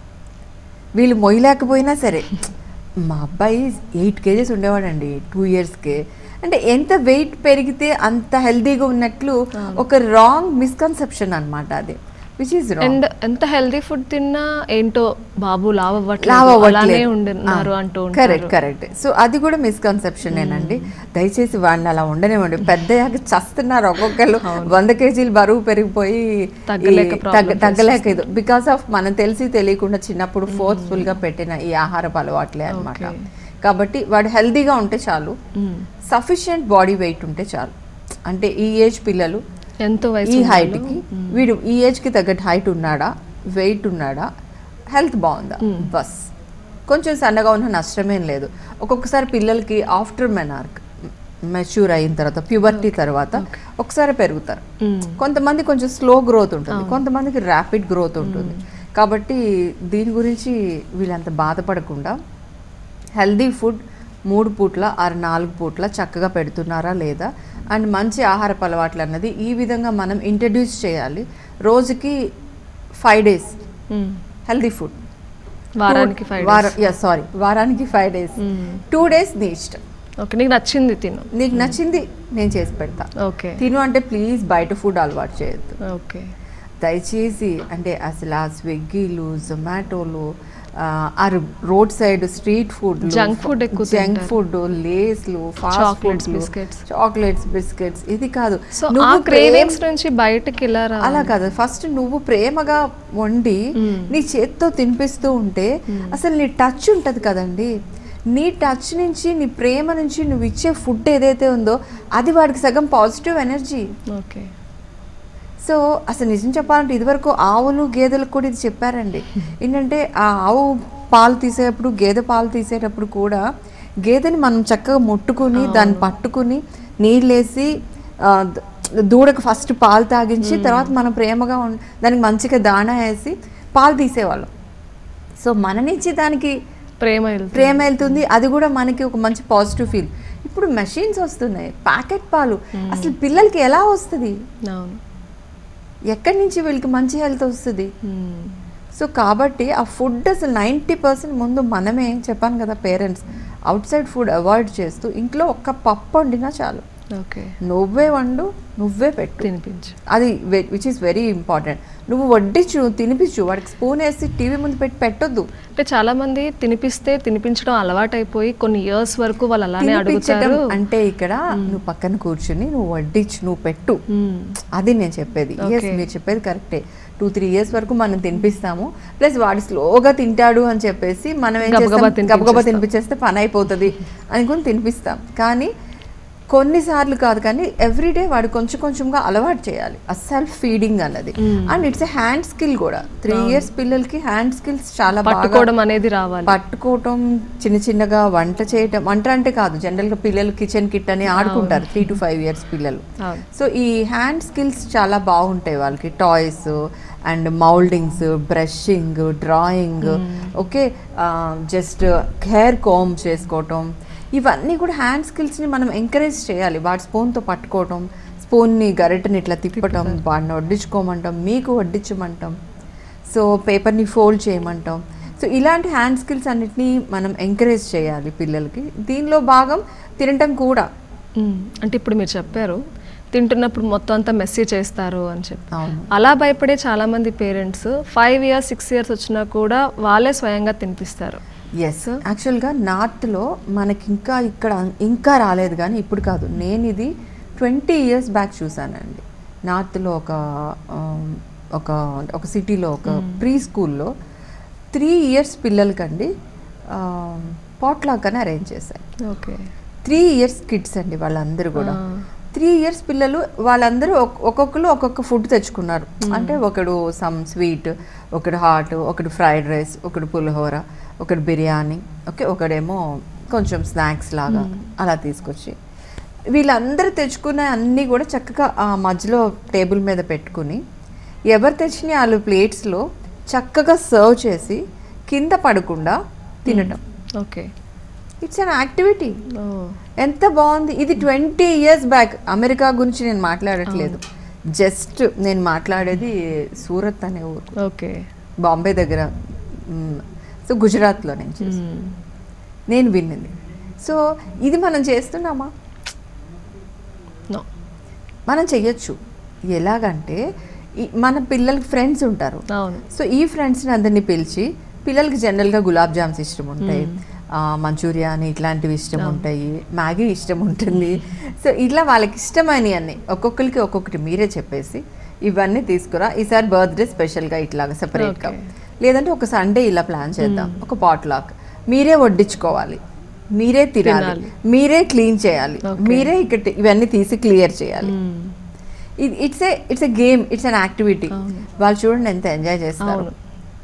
Speaker 2: వీళ్ళు మొయ్యలేకపోయినా సరే మా అబ్బాయి ఎయిట్ కేజెస్ ఉండేవాడండి టూ ఇయర్స్కే అంటే ఎంత వెయిట్ పెరిగితే అంత హెల్తీగా ఉన్నట్లు ఒక రాంగ్ మిస్కన్సెప్షన్ అన్నమాట అది విచ్ ఈస్ రాంగ్
Speaker 1: అండ్ ఎంత హెల్దీ ఫుడ్ తిన్నా ఏంటో బాబు లావ్
Speaker 2: లావ్
Speaker 1: అవ్వట్లేదు అలానే
Speaker 2: అవ్వట్లేదు
Speaker 1: ఉంటున్నారు అంటూ
Speaker 2: కరెక్ట్
Speaker 1: ఉంటారు
Speaker 2: కరెక్ట్ సో అది కూడా మిస్కన్సెప్షన్ ఏనండి దయచేసి వాడిని అలా ఉండనివ్వండి పెద్దయ్యాక చస్తున్నారు ఒక్కొక్కరు వంద కేజీలు బరువు పెరిగిపోయి
Speaker 1: తగ్గలేక
Speaker 2: ఈ
Speaker 1: problem
Speaker 2: తగ్గ- తగ్గలేక ఇది బికాస్ ఆఫ్ మనం తెలిసి తెలియకుండా చిన్నప్పుడు ఫోర్స్ఫుల్ గా పెట్టిన ఈ ఆహారపు అలవాట్లే అన్నమాట కాబట్టి వాడు హెల్దీగా ఉంటే చాలు
Speaker 1: మ్మ్.
Speaker 2: సఫిషియంట్ బాడీ వెయిట్ ఉంటే చాలు అంటే ఈ ఏజ్ పిల్లలు
Speaker 1: ఎంతో
Speaker 2: ఈ
Speaker 1: వయసు
Speaker 2: height కి వీడు ఈ ఏజ్ కి తగ్గట్టు హైట్ ఉన్నాడా వెయిట్ ఉన్నాడా హెల్త్ బాగుందా బస్ కొంచెం సన్నగా ఉన్న నష్టమేం లేదు ఒక్కొక్కసారి పిల్లలకి ఆఫ్టర్ మెనార్క్ మెచ్యూర్ అయిన తర్వాత ప్యూబర్టీ తర్వాత ఒకసారి పెరుగుతారు
Speaker 1: మ్మ్.
Speaker 2: కొంతమంది కొంచెం స్లో గ్రోత్ ఉంటుంది కొంతమందికి ర్యాపిడ్ గ్రోత్ ఉంటుంది కాబట్టి దీని గురించి వీళ్ళంత బాధపడకుండా హెల్దీ ఫుడ్ మూడు పూట్ల ఆరు నాలుగు పూట్ల చక్కగా పెడుతున్నారా లేదా అండ్ మంచి ఆహారపు అలవాట్లు అన్నది ఈ విధంగా మనం ఇంట్రడ్యూస్ చేయాలి రోజుకి ఫైవ్ డేస్
Speaker 1: మ్మ్.
Speaker 2: హెల్దీ ఫుడ్
Speaker 1: వారానికి ఫైవ్
Speaker 2: వారం సారీ వారానికి ఫైవ్ డేస్ టూ డేస్ నీ ఇష్టం
Speaker 1: ఓకే నీకు నచ్చింది తిను
Speaker 2: నీకు నచ్చింది నేను చేసి పెడతా
Speaker 1: ఓకే
Speaker 2: తిను అంటే ప్లీజ్ బయట ఫుడ్ అలవాటు చేయొద్దు
Speaker 1: ఓకే
Speaker 2: దయచేసి అంటే అసలు ఆ స్విగ్గీలు జొమాటోలు ఆ, ఆ road side street food
Speaker 1: Junk food ఎక్కువ
Speaker 2: జంక్
Speaker 1: తింటారు.
Speaker 2: ఫుడ్ లేస్లు fast
Speaker 1: Chocolates,
Speaker 2: food
Speaker 1: biscuits.
Speaker 2: Chocolates biscuits ఇది కాదు
Speaker 1: సో ఆ
Speaker 2: నువ్వు ప్రేమ
Speaker 1: క్రేవింగ్స్ నుంచి బయటకి ఎలా రా
Speaker 2: అలా కాదు ఫస్ట్ నువ్వు ప్రేమగా వండి నీ చేత్తో తినిపిస్తూ ఉంటే అసలు నీ టచ్ ఉంటది కదండి నీ టచ్ నుంచి నీ ప్రేమ నుంచి నువ్వు ఇచ్చే ఫుడ్ ఏదైతే ఉందో అది వాడికి సగం పాజిటివ్ ఎనర్జీ
Speaker 1: ఓకే
Speaker 2: సో అసలు నిజం చెప్పాలంటే ఇదివరకు ఆవులు గేదెలకు కూడా ఇది చెప్పారండి ఏంటంటే ఆ ఆవు పాలు తీసేటప్పుడు గేదె పాలు తీసేటప్పుడు కూడా గేదెని మనం చక్కగా ముట్టుకుని దాన్ని పట్టుకుని నీళ్ళేసి ఆ, ద- దూడకు ఫస్ట్ పాలు తాగించి తర్వాత మనం ప్రేమగా ఉం- దానికి మంచిగా దాణా వేసి పాలు తీసేవాళ్ళం సో మన నుంచి దానికి
Speaker 1: ప్రేమ వెళ్తుంది
Speaker 2: ప్రేమ వెళ్తుంది అది కూడా మనకి ఒక మంచి పాజిటివ్ ఫీల్ ఇప్పుడు మెషిన్స్ వస్తున్నాయి ప్యాకెట్ పాలు అసలు పిల్లలకి ఎలా వస్తుంది
Speaker 1: అవును
Speaker 2: ఎక్కడి నుంచి వీళ్ళకి మంచి హెల్త్ వస్తుంది
Speaker 1: మ్మ్.
Speaker 2: సో కాబట్టి ఆ ఫుడ్ అసలు నైంటీ పర్సెంట్ ముందు మనమే చెప్పాను కదా parents outside food avoid చేస్తూ ఇంట్లో ఒక్క పప్పు వండినా చాలు
Speaker 1: ఓకే
Speaker 2: నువ్వే వండు నువ్వే పెట్టు
Speaker 1: తినిపించు
Speaker 2: అది విచ్ ఈస్ వెరీ ఇంపార్టెంట్ నువ్వు వడ్డించు తినిపించు వాడికి స్పూన్ వేసి టీవీ ముందు పెట్టి పెట్టొద్దు
Speaker 1: అంటే చాలా మంది తినిపిస్తే తినిపించడం అలవాటైపోయి కొన్ని ఇయర్స్ వరకు వాళ్ళు అలానే
Speaker 2: తినిపించటం
Speaker 1: అడుగుతారు
Speaker 2: అంటే ఇక్కడ నువ్వు పక్కన కూర్చుని నువ్వు వడ్డించు నువ్వు పెట్టు
Speaker 1: మ్మ్.
Speaker 2: అది నేను చెప్పేది ఎస్
Speaker 1: Okay.
Speaker 2: మీరు చెప్పేది కరెక్టే టూ త్రీ ఇయర్స్ వరకు మనం తినిపిస్తాము ప్లస్ వాడు స్లోగా తింటాడు అని చెప్పేసి మనం ఏం
Speaker 1: గబగబా
Speaker 2: చేస్తాం గబగబా
Speaker 1: తినిపించేస్తాం.
Speaker 2: తినిపించేస్తే పని అయిపోతుంది అనుకుని తినిపిస్తాం కానీ కొన్నిసార్లు కాదు కానీ ఎవ్రీడే వాడు కొంచెం కొంచెంగా అలవాటు చేయాలి ఆ సెల్ఫ్ ఫీడింగ్ అన్నది and it's a hand skill కూడా త్రీ ఇయర్స్ పిల్లలకి హ్యాండ్ స్కిల్స్ చాలా బాగా
Speaker 1: పట్టుకోవడం అనేది రావాలి
Speaker 2: పట్టుకోవటం చిన్న చిన్నగా వంట చేయటం వంట అంటే కాదు జనరల్గా పిల్లలు కిచెన్ కిట్ అని ఆడుకుంటారు త్రీ టు ఫైవ్ ఇయర్స్ పిల్లలు
Speaker 1: అవును.
Speaker 2: సో ఈ హ్యాండ్ స్కిల్స్ చాలా బాగుంటాయి వాళ్ళకి toys and mouldings brushing drawing okay just hair comb చేసుకోవటం ఇవన్నీ కూడా హ్యాండ్ స్కిల్స్ని మనం ఎంకరేజ్ చేయాలి వాటి స్పూన్తో పట్టుకోవటం స్పూన్ని గరిటని ఇట్లా తిప్పటం వాడిని వడ్డించుకోమంటాం మీకు వడ్డించమంటాం సో పేపర్ని ఫోల్డ్ చేయమంటాం సో ఇలాంటి హ్యాండ్ స్కిల్స్ అన్నిటినీ మనం ఎంకరేజ్ చేయాలి పిల్లలకి దీనిలో భాగం తినటం కూడా
Speaker 1: మ్మ్. అంటే ఇప్పుడు మీరు చెప్పారు తింటున్నప్పుడు మొత్తం అంతా మెస్సీ చేస్తారు అని చెప్పి
Speaker 2: అవును
Speaker 1: అలా భయపడే చాలా మంది parents five years six years వచ్చినా కూడా వాళ్ళే స్వయంగా తినిపిస్తారు
Speaker 2: ఎస్ యాక్చువల్గా నార్త్లో మనకి ఇంకా ఇక్కడ ఇంకా రాలేదు కానీ ఇప్పుడు కాదు నేను ఇది ట్వంటీ ఇయర్స్ బ్యాక్ చూసానండి నార్త్లో ఒక ఆమ్, ఒక ఒక సిటీలో ఒక ప్రీ స్కూల్లో త్రీ ఇయర్స్ పిల్లలకండి పాట్లాక్ అని అరేంజ్ చేశారు
Speaker 1: ఓకే
Speaker 2: త్రీ ఇయర్స్ కిడ్స్ అండి వాళ్ళందరూ కూడా
Speaker 1: ఆ.
Speaker 2: త్రీ ఇయర్స్ పిల్లలు వాళ్ళందరూ ఒక్- ఒక్కొక్కరు ఒక్కొక్క ఫుడ్ తెచ్చుకున్నారు అంటే ఒకడు సమ్ స్వీట్ ఒకడు హాట్ ఒకడు ఫ్రైడ్ రైస్ ఒకడు పులిహోర ఒకడు బిర్యానీ ఓకే ఒకడేమో కొంచెం స్నాక్స్ లాగా అలా తీసుకొచ్చి వీళ్ళందరూ తెచ్చుకున్న అన్నీ కూడా చక్కగా ఆ మధ్యలో టేబుల్ మీద పెట్టుకుని ఎవరు తెచ్చిన వాళ్ళు ప్లేట్స్లో చక్కగా సర్వ్ చేసి కింద పడకుండా తినటం
Speaker 1: ఓకే
Speaker 2: ఇట్స్ అన్ యాక్టివిటీ
Speaker 1: ఓ
Speaker 2: ఎంత బాగుంది ఇది ట్వంటీ ఇయర్స్ బ్యాక్ అమెరికా గురించి నేను మాట్లాడట్లేదు జస్ట్ నేను మాట్లాడేది సూరత్ అనే ఊరు
Speaker 1: ఓకే
Speaker 2: బాంబే దగ్గర మ్, సో గుజరాత్లో నేను చేశాను.
Speaker 1: మ్మ్.
Speaker 2: నేను విన్నది సో ఇది మనం చేస్తున్నామా
Speaker 1: నో
Speaker 2: మనం చెయ్యొచ్చు ఎలాగంటే ఈ- మన పిల్లలకి ఫ్రెండ్స్ ఉంటారు
Speaker 1: అవును
Speaker 2: సో ఈ ఫ్రెండ్స్ని అందరినీ పిలిచి పిల్లలకి జనరల్గా గులాబ్ జామ్స్ ఇష్టం ఉంటాయి ఆ, మంచూరియా అని ఇట్లాంటివి ఇష్టం ఉంటాయి మ్యాగీ ఇష్టం ఉంటుంది సో ఇట్లా వాళ్ళకి ఇష్టమైనవి అన్ని ఒక్కొక్కరికి ఒక్కొక్కటి మీరే చెప్పేసి ఇవన్నీ తీసుకురా ఈసారి బర్త్డే స్పెషల్గా ఇట్లాగా సెపరేట్గా
Speaker 1: Okay.
Speaker 2: లేదంటే ఒక సండే ఇలా ప్లాన్ చేద్దాం ఒక పాట్ లాక్ మీరే వడ్డించుకోవాలి మీరే తినాలి
Speaker 1: తినాలి.
Speaker 2: మీరే క్లీన్ చేయాలి
Speaker 1: Okay.
Speaker 2: మీరే ఇక్కడ ఇవన్నీ తీసి క్లియర్ చేయాలి
Speaker 1: మ్మ్.
Speaker 2: It's a it's a game it's an activity
Speaker 1: అవును.
Speaker 2: వాళ్ళు చూడండి ఎంత ఎంజాయ్ చేస్తారు
Speaker 1: అవును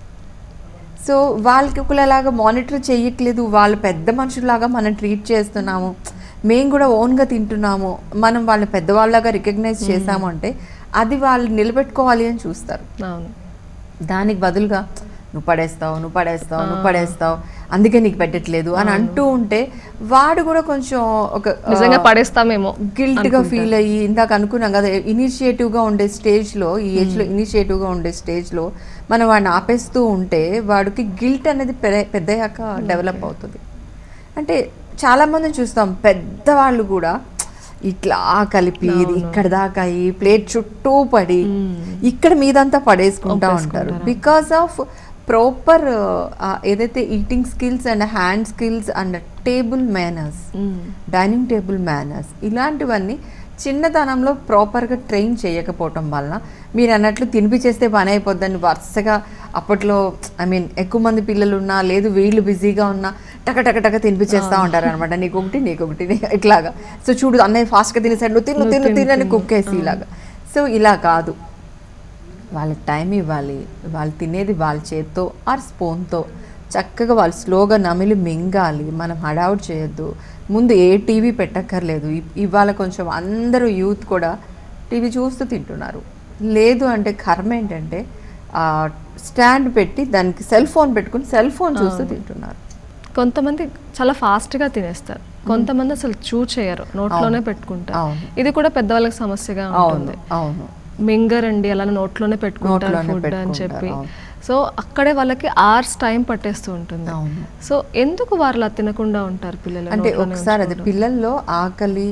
Speaker 2: సో వాళ్ళకి ఒకలాగా మానిటర్ చేయట్లేదు వాళ్ళు పెద్ద మనుషుల్లాగా మనం ట్రీట్ చేస్తున్నాము మేము కూడా ఓన్గా తింటున్నాము మనం వాళ్ళని పెద్దవాళ్ళగా రికగ్నైజ్ చేసాము అంటే అది వాళ్ళు నిలబెట్టుకోవాలి అని చూస్తారు
Speaker 1: అవును
Speaker 2: దానికి బదులుగా నువ్వు పడేస్తావు నువ్వు పడేస్తావు నువ్వు పడేస్తావు అందుకే నీకు పెట్టట్లేదు అని అంటూ ఉంటే వాడు కూడా కొంచెం ఒక
Speaker 1: నిజంగా పడేస్తామేమో
Speaker 2: గిల్ట్గా ఫీల్ అయ్యి ఇందాక అనుకున్నాం కదా ఇనిషియేటివ్గా ఉండే స్టేజ్లో ఈ ఏజ్లో ఇనిషియేటివ్గా ఉండే స్టేజ్లో మనం వాడిని ఆపేస్తూ ఉంటే వాడికి గిల్ట్ అనేది పెద్ద పెద్దయ్యాక డెవలప్ అవుతుంది అంటే చాలామందిని చూస్తాం పెద్దవాళ్ళు కూడా ఇట్లా కలిపి ఇది ఇక్కడ దాకా ఈ ప్లేట్ చుట్టూ పడి ఇక్కడ మీదంతా పడేసుకుంటా ఉంటారు బికాస్ ఆఫ్ ప్రాపర్ ఏదైతే eating skills and hand skills and table manners
Speaker 1: మ్మ్.
Speaker 2: డైనింగ్ టేబుల్ మేనర్స్ ఇలాంటివన్నీ చిన్నతనంలో ప్రాపర్గా ట్రైన్ చేయకపోవటం వలన మీరు అన్నట్లు తినిపించేస్తే పని అయిపోద్దని వరుసగా అప్పట్లో ఐ మీన్ ఎక్కువ మంది పిల్లలు ఉన్నా లేదు వీళ్ళు బిజీగా ఉన్నా టక టక టక తినిపించేస్తూ ఉంటారు అనమాట నీకు ఒకటి నీకు ఒకటి నీ- ఇట్లాగా సో చూడు అన్నయ్య ఫాస్ట్గా తినేసాడు నువ్వు తిను తిను తిను అని కుక్కేసి ఇలాగా సో ఇలా కాదు వాళ్ళకి టైం ఇవ్వాలి వాళ్ళు తినేది వాళ్ళ చేత్తో ఆర్ స్పూన్తో చక్కగా వాళ్ళు స్లోగా నమిలి మింగాలి మనం హడావుడ్ చేయొద్దు ముందు ఏ టీవీ పెట్టక్కర్లేదు ఇ- ఇవాళ కొంచెం అందరూ యూత్ కూడా టీవీ చూస్తూ తింటున్నారు లేదు అంటే కర్మ ఏంటంటే స్టాండ్ పెట్టి దానికి సెల్ ఫోన్ పెట్టుకుని సెల్ ఫోన్ చూస్తూ తింటున్నారు
Speaker 1: కొంతమంది చాలా fast గా తినేస్తారు కొంతమంది అసలు చూ చేయరు నోట్లోనే పెట్టుకుంటారు
Speaker 2: అవును.
Speaker 1: ఇది కూడా పెద్దవాళ్ళకి సమస్యగా
Speaker 2: అవును
Speaker 1: ఉంటుంది
Speaker 2: అవును
Speaker 1: మింగరండి అలా నోట్లోనే పెట్టుకుంటారు
Speaker 2: నోట్లోనే
Speaker 1: ఫుడ్ అని
Speaker 2: పెట్టుకుంటారు,
Speaker 1: చెప్పి
Speaker 2: అవును.
Speaker 1: సో అక్కడే వాళ్ళకి అవర్స్ టైం పట్టేస్తూ ఉంటుంది
Speaker 2: అవును
Speaker 1: సో ఎందుకు వారు అలా తినకుండా ఉంటారు పిల్లలు
Speaker 2: అంటే
Speaker 1: నోట్లోనే
Speaker 2: ఒకసారి అది
Speaker 1: ఉంచుకోవడం?
Speaker 2: పిల్లల్లో ఆకలి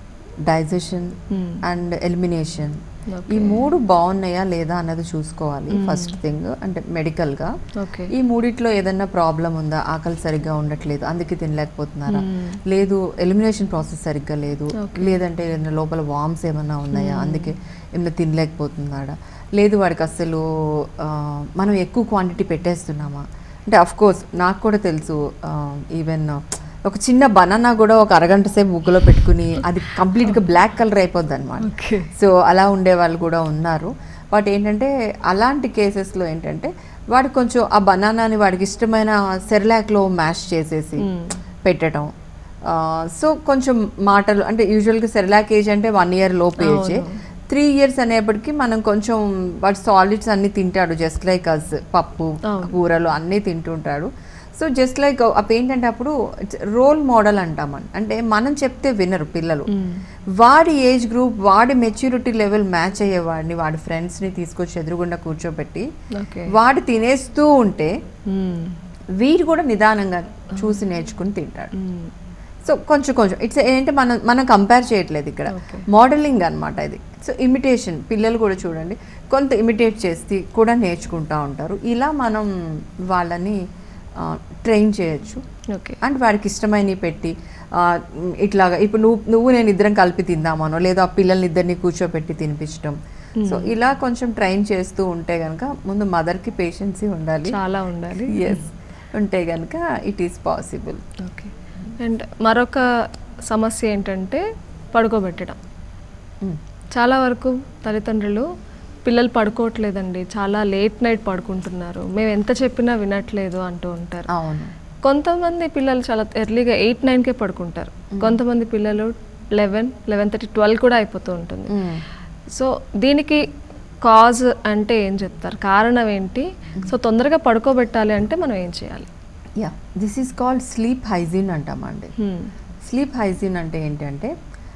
Speaker 2: digestion
Speaker 1: Hmm.
Speaker 2: And elimination
Speaker 1: Okay.
Speaker 2: ఈ మూడు బాగున్నాయా లేదా అన్నది చూసుకోవాలి ఫస్ట్ థింగ్ అంటే మెడికల్గా
Speaker 1: ఓకే
Speaker 2: ఈ మూడిట్లో ఏదన్నా ప్రాబ్లం ఉందా ఆకలి సరిగ్గా ఉండట్లేదు అందుకే తినలేకపోతున్నారా
Speaker 1: Hmm.
Speaker 2: లేదు ఎలిమినేషన్ ప్రాసెస్ సరిగ్గా లేదు
Speaker 1: Okay.
Speaker 2: లేదంటే ఏదైనా లోపల వామ్స్ ఏమన్నా ఉన్నాయా అందుకే ఏమైనా తినలేకపోతున్నాడా లేదు వాడికి అసలు ఆ, మనం ఎక్కువ క్వాంటిటీ పెట్టేస్తున్నామా అంటే అఫ్ కోర్స్ నాకు కూడా తెలుసు ఈవెన్ ఒక చిన్న బనానా కూడా ఒక అరగంట సేపు ముగ్గులో పెట్టుకుని అది కంప్లీట్గా బ్లాక్ కలర్ అయిపోద్ది అనమాట
Speaker 1: ఓకే
Speaker 2: సో అలా ఉండే వాళ్ళు కూడా ఉన్నారు బట్ ఏంటంటే అలాంటి కేసెస్లో ఏంటంటే వాడు కొంచెం ఆ బనానాని వాడికి ఇష్టమైన సెర్లాక్లో మ్యాష్ చేసేసి పెట్టడం సో కొంచెం మాటలు అంటే యూజువల్గా సెర్లాక్ ఏజ్ అంటే వన్ ఇయర్ లోపు ఏజ్ త్రీ ఇయర్స్ అనేప్పటికీ మనం కొంచెం వాడు సాలిడ్స్ అన్నీ తింటాడు జస్ట్ లైక్ అస్ పప్పు
Speaker 1: అవును.
Speaker 2: కూరలు అన్నీ తింటుంటాడు సో జస్ట్ లైక్ అప్పుడు ఏంటంటే అప్పుడు రోల్ మోడల్ అంటామని అంటే మనం చెప్తే వినరు పిల్లలు వాడి ఏజ్ గ్రూప్ వాడి మెచ్యూరిటీ లెవెల్ మ్యాచ్ అయ్యే వాడిని వాడి ఫ్రెండ్స్ని తీసుకొచ్చి ఎదురుగుండా కూర్చోబెట్టి
Speaker 1: ఓకే
Speaker 2: వాడు తినేస్తూ ఉంటే వీడు కూడా నిదానంగా చూసి నేర్చుకుని తింటాడు సో కొంచెం కొంచెం ఇట్స్ ఏంటంటే మనం మనం కంపేర్ చేయట్లేదు ఇక్కడ
Speaker 1: Okay.
Speaker 2: మోడలింగ్ అన్నమాట ఇది సో ఇమిటేషన్ పిల్లలు కూడా చూడండి కొంత ఇమిటేట్ చేసి కూడా నేర్చుకుంటూ ఉంటారు ఇలా మనం వాళ్ళని ట్రైన్ చేయొచ్చు
Speaker 1: ఓకే
Speaker 2: అండ్ వాడికి ఇష్టమైనవి పెట్టి ఆ, ఇట్లాగా ఇప్పుడు నువ్వు నువ్వు నేను ఇద్దరం కలిపి తిందామనో లేదా ఆ పిల్లల్ని ఇద్దరిని కూర్చోపెట్టి తినిపించడం సో ఇలా కొంచెం ట్రైన్ చేస్తూ ఉంటే కనుక ముందు మదర్కి పేషెన్సీ ఉండాలి
Speaker 1: చాలా ఉండాలి
Speaker 2: ఎస్ ఉంటే కనుక it is possible
Speaker 1: okay and మరొక సమస్య ఏంటంటే పడుకోబెట్టడం చాలా వరకు తల్లిదండ్రులు పిల్లలు పడుకోవట్లేదండి చాలా లేట్ నైట్ పడుకుంటున్నారు మేము ఎంత చెప్పినా వినట్లేదు అంటూ ఉంటారు
Speaker 2: అవును
Speaker 1: కొంతమంది పిల్లలు చాలా ఎర్లీగా ఎయిట్ నైన్కే పడుకుంటారు కొంతమంది పిల్లలు లెవెన్ లెవెన్ థర్టీ ట్వెల్వ్ కూడా అయిపోతూ ఉంటుంది
Speaker 2: Mm.
Speaker 1: సో దీనికి కాజ్ అంటే ఏం చెప్తారు కారణం ఏంటి సో తొందరగా పడుకోబెట్టాలి అంటే మనం ఏం చేయాలి
Speaker 2: yeah this is called sleep hygiene అంటామండి
Speaker 1: Hmm.
Speaker 2: స్లీప్ హైజీన్ అంటే ఏంటంటే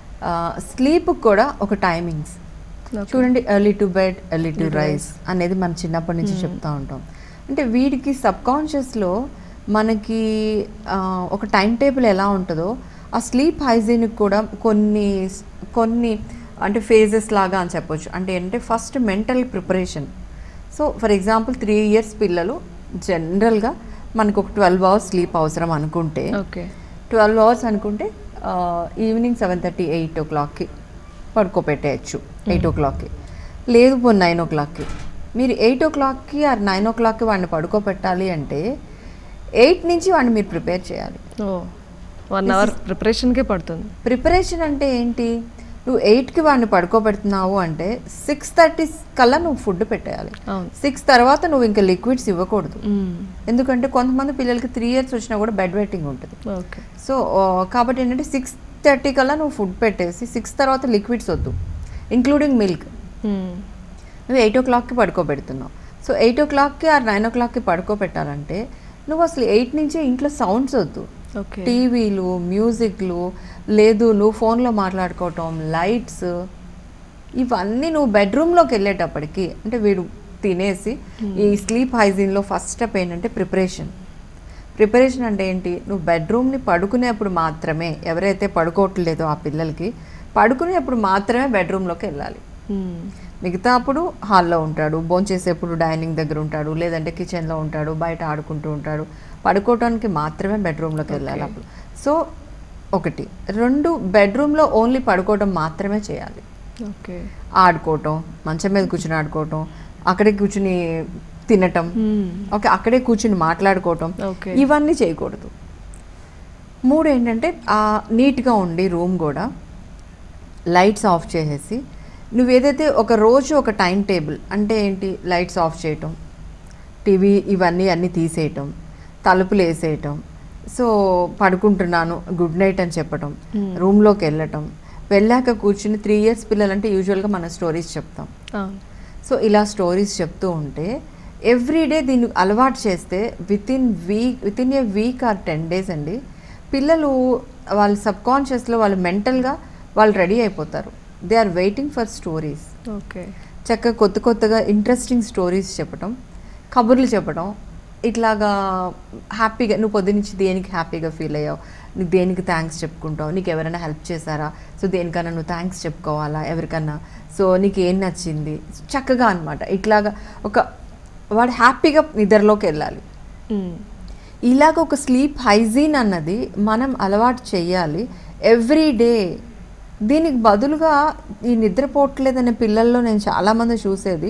Speaker 2: స్లీప్ కూడా ఒక టైమింగ్స్
Speaker 1: Okay.
Speaker 2: చూడండి early to bed early to rise అనేది మనం చిన్నప్పటి నుంచి చెప్తా ఉంటాం అంటే వీడికి సబ్ కాన్షియస్లో మనకి ఆ, ఒక టైం టేబుల్ ఎలా ఉంటుందో ఆ స్లీప్ హైజీన్కి కూడా కొన్ని కొన్ని అంటే ఫేజెస్ లాగా అని చెప్పొచ్చు అంటే ఏంటంటే first mental preparation so for example three years పిల్లలు జనరల్గా మనకు ఒక ట్వెల్వ్ అవర్స్ స్లీప్ అవసరం అనుకుంటే
Speaker 1: ఓకే
Speaker 2: ట్వెల్వ్ అవర్స్ అనుకుంటే ఈవినింగ్ సెవెన్ థర్టీ ఎయిట్ ఓ క్లాక్కి పడుకోబెట్టేయచ్చు ఎయిట్ ఓ క్లాక్కి లేదు పో నైన్ ఓ క్లాక్కి మీరు ఎయిట్ ఓ క్లాక్కి ఆర్ నైన్ ఓ క్లాక్కి వాడిని పడుకోబెట్టాలి అంటే ఎయిట్ నుంచి వాడిని మీరు ప్రిపేర్ చేయాలి
Speaker 1: ఓ వన్ అవర్ ప్రిపరేషన్కే పడుతుంది
Speaker 2: ప్రిపరేషన్ అంటే ఏంటి నువ్వు ఎయిట్కి వాడిని పడుకోబెడుతున్నావు అంటే సిక్స్ థర్టీ కల్లా నువ్వు ఫుడ్ పెట్టేయాలి
Speaker 1: అవును
Speaker 2: సిక్స్ తర్వాత నువ్వు ఇంకా లిక్విడ్స్ ఇవ్వకూడదు
Speaker 1: మ్మ్.
Speaker 2: ఎందుకంటే కొంతమంది పిల్లలకి త్రీ ఇయర్స్ వచ్చినా కూడా బెడ్ వెయిటింగ్ ఉంటుంది
Speaker 1: ఓకే
Speaker 2: సో ఆ, కాబట్టి ఏంటంటే సిక్స్ థర్టీ కల్లా నువ్వు ఫుడ్ పెట్టేసి సిక్స్ తర్వాత లిక్విడ్స్ వద్దు ఇంక్లూడింగ్ మిల్క్
Speaker 1: మ్మ్.
Speaker 2: నువ్వు ఎయిట్ ఓ క్లాక్కి పడుకోబెడుతున్నావు సో ఎయిట్ ఓ క్లాక్కి ఆర్ నైన్ ఓ క్లాక్కి పడుకోబెట్టాలంటే నువ్వు అసలు ఎయిట్ నుంచే ఇంట్లో సౌండ్స్ వద్దు
Speaker 1: ఓకే
Speaker 2: టీవీలు మ్యూజిక్లు లేదు నువ్వు ఫోన్లో మాట్లాడుకోవటం లైట్స్ ఇవన్నీ నువ్వు బెడ్రూమ్లోకి వెళ్ళేటప్పటికి అంటే వీడు తినేసి ఈ స్లీప్ హైజీన్లో ఫస్ట్ స్టెప్ ఏంటంటే ప్రిపరేషన్ ప్రిపరేషన్ అంటే ఏంటి నువ్వు బెడ్రూమ్ని పడుకునేప్పుడు మాత్రమే ఎవరైతే పడుకోవట్లేదో ఆ పిల్లలకి పడుకునేప్పుడు మాత్రమే బెడ్రూమ్లోకి వెళ్ళాలి
Speaker 1: మ్మ్.
Speaker 2: మిగతా అప్పుడు హాల్లో ఉంటాడు భోంచేసేప్పుడు డైనింగ్ దగ్గర ఉంటాడు లేదంటే కిచెన్లో ఉంటాడు బయట ఆడుకుంటూ ఉంటాడు పడుకోవటానికి మాత్రమే బెడ్రూమ్లోకి వెళ్ళాలి అప్పుడు సో ఒకటి రెండు బెడ్రూమ్లో ఓన్లీ పడుకోవటం మాత్రమే చేయాలి
Speaker 1: ఓకే
Speaker 2: ఆడుకోవటం మంచం మీద కూర్చుని ఆడుకోవటం అక్కడే కూర్చుని తినటం
Speaker 1: మ్మ్.
Speaker 2: ఓకే అక్కడే కూర్చుని మాట్లాడుకోవటం
Speaker 1: ఓకే
Speaker 2: ఇవన్నీ చేయకూడదు మూడు ఏంటంటే ఆ నీట్గా ఉండి రూమ్ కూడా లైట్స్ ఆఫ్ చేసేసి నువ్వు ఏదైతే ఒక రోజు ఒక టైం టేబుల్ అంటే ఏంటి లైట్స్ ఆఫ్ చేయటం టీవీ ఇవన్నీ అన్నీ తీసేయటం తలుపులు వేసేయటం సో పడుకుంటున్నాను గుడ్ నైట్ అని చెప్పటం రూమ్లోకి వెళ్ళటం వెళ్ళాక కూర్చుని త్రీ ఇయర్స్ పిల్లలంటే యూజువల్గా మన స్టోరీస్ చెప్తాం
Speaker 1: అవును
Speaker 2: సో ఇలా స్టోరీస్ చెప్తూ ఉంటే ఎవ్రీడే దీన్ని అలవాటు చేస్తే within week within a week or ten days అండి పిల్లలు వాళ్ళ సబ్కాన్షియస్లో వాళ్ళు మెంటల్గా వాళ్ళు రెడీ అయిపోతారు they are waiting for stories
Speaker 1: okay
Speaker 2: చక్కగా కొత్త కొత్తగా ఇంట్రెస్టింగ్ స్టోరీస్ చెప్పటం కబుర్లు చెప్పడం ఇట్లాగా హ్యాపీగా నువ్వు పొద్దునుంచి దేనికి హ్యాపీగా ఫీల్ అయ్యావు నీకు దేనికి థ్యాంక్స్ చెప్పుకుంటావు నీకు ఎవరైనా హెల్ప్ చేశారా సో దేనికన్నా నువ్వు థ్యాంక్స్ చెప్పుకోవాలా ఎవరికన్నా సో నీకు ఏం నచ్చింది చక్కగా అనమాట ఇట్లాగా ఒక వాడు హ్యాపీగా నిద్రలోకి వెళ్ళాలి
Speaker 1: మ్మ్.
Speaker 2: ఇలాగ ఒక స్లీప్ హైజీన్ అన్నది మనం అలవాటు చేయాలి ఎవ్రీ డే దీనికి బదులుగా ఈ నిద్రపోవట్లేదనే పిల్లల్లో నేను చాలామంది చూసేది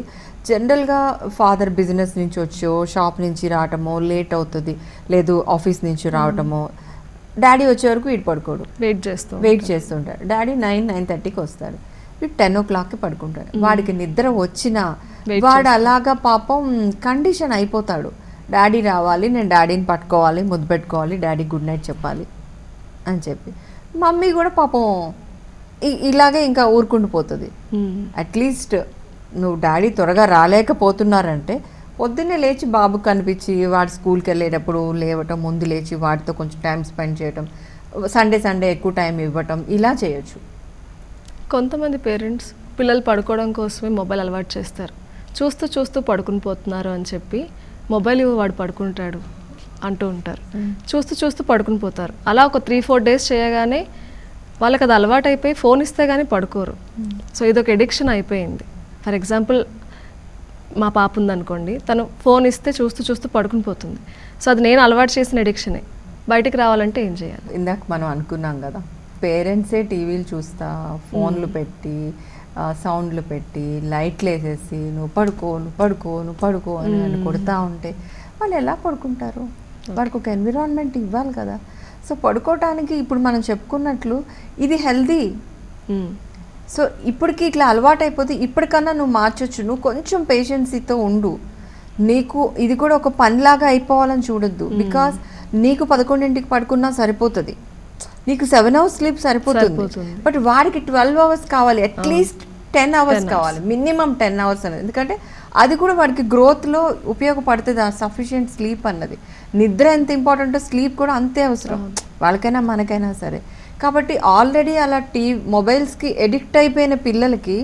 Speaker 2: జనరల్గా ఫాదర్ బిజినెస్ నుంచి వచ్చో షాప్ నుంచి రావటమో లేట్ అవుతుంది లేదు ఆఫీస్ నుంచి రావటమో డాడీ వచ్చే వరకు వీడు పడుకోడు
Speaker 1: వెయిట్ చేస్తూ
Speaker 2: వెయిట్ చేస్తుంటాడు డాడీ నైన్ నైన్ థర్టీకి వస్తాడు వీడు టెన్ ఓ క్లాక్కి పడుకుంటాడు వాడికి నిద్ర వచ్చినా
Speaker 1: Wait
Speaker 2: వాడు అలాగా పాపం కండిషన్ అయిపోతాడు డాడీ రావాలి నేను డాడీని పట్టుకోవాలి ముద్దు పెట్టుకోవాలి డాడీ గుడ్ నైట్ చెప్పాలి అని చెప్పి మమ్మీ కూడా పాపం ఇ- ఇలాగే ఇంకా ఊరుకుంటూ పోతుంది
Speaker 1: మ్మ్.
Speaker 2: అట్లీస్ట్ నువ్వు డాడీ త్వరగా రాలేకపోతున్నారంటే పొద్దున్నే లేచి బాబు కనిపించి వాడు స్కూల్కి వెళ్ళేటప్పుడు లేవటం ముందు లేచి వాడితో కొంచెం టైం స్పెండ్ చేయటం సండే సండే ఎక్కువ టైం ఇవ్వటం ఇలా చేయొచ్చు
Speaker 1: కొంతమంది పేరెంట్స్ పిల్లలు పడుకోవడం కోసమే మొబైల్ అలవాటు చేస్తారు చూస్తూ చూస్తూ పడుకుని పోతున్నారు అని చెప్పి మొబైల్ ఇవ్వ వాడు పడుకుంటాడు అంటూ ఉంటారు చూస్తూ చూస్తూ పడుకుని పోతారు అలా ఒక త్రీ ఫోర్ డేస్ చేయగానే వాళ్ళకి అది అలవాటు అయిపోయి ఫోన్ ఇస్తే కానీ పడుకోరు సో ఇదొక ఎడిక్షన్ అయిపోయింది ఫర్ ఎగ్జాంపుల్ మా పాప ఉందనుకోండి తను ఫోన్ ఇస్తే చూస్తూ చూస్తూ పడుకుని పోతుంది సో అది నేను అలవాటు చేసిన ఎడిక్షనే బయటికి రావాలంటే ఏం చేయాలి
Speaker 2: ఇందాక మనం అనుకున్నాం కదా పేరెంట్సే టీవీలు చూస్తా ఫోన్లు పెట్టి ఆ, సౌండ్లు పెట్టి లైట్లు వేసేసి నువ్వు పడుకో నువ్వు పడుకో నువ్వు పడుకో అని అని కొడతా ఉంటే వాళ్ళు ఎలా పడుకుంటారు వాడికి ఒక ఎన్విరాన్మెంట్ ఇవ్వాలి కదా సో పడుకోవటానికి ఇప్పుడు మనం చెప్పుకున్నట్లు ఇది హెల్దీ
Speaker 1: మ్మ్.
Speaker 2: సో ఇప్పటికి ఇట్లా అలవాటు అయిపోతే ఇప్పటికన్నా నువ్వు మార్చొచ్చు నువ్వు కొంచెం పేషెన్సీతో ఉండు నీకు ఇది కూడా ఒక పనిలాగా అయిపోవాలని చూడొద్దు బికాస్ నీకు పదకొండింటికి పడుకున్నా సరిపోతుంది నీకు సెవెన్ అవర్స్ స్లీప్ సరిపోతుంది
Speaker 1: సరిపోతుంది.
Speaker 2: బట్ వాడికి ట్వెల్వ్ అవర్స్ కావాలి అట్లీస్ట్ టెన్ అవర్స్ కావాలి మినిమం టెన్ అవర్స్ అనేది ఎందుకంటే అది కూడా వాడికి గ్రోత్లో ఉపయోగపడుతుంది ఆ సఫిషియెంట్ స్లీప్ అన్నది నిద్ర ఎంత ఇంపార్టెంటో స్లీప్ కూడా అంతే అవసరం వాళ్ళకైనా మనకైనా సరే కాబట్టి ఆల్రెడీ అలా టీ మొబైల్స్కి ఎడిక్ట్ అయిపోయిన పిల్లలకి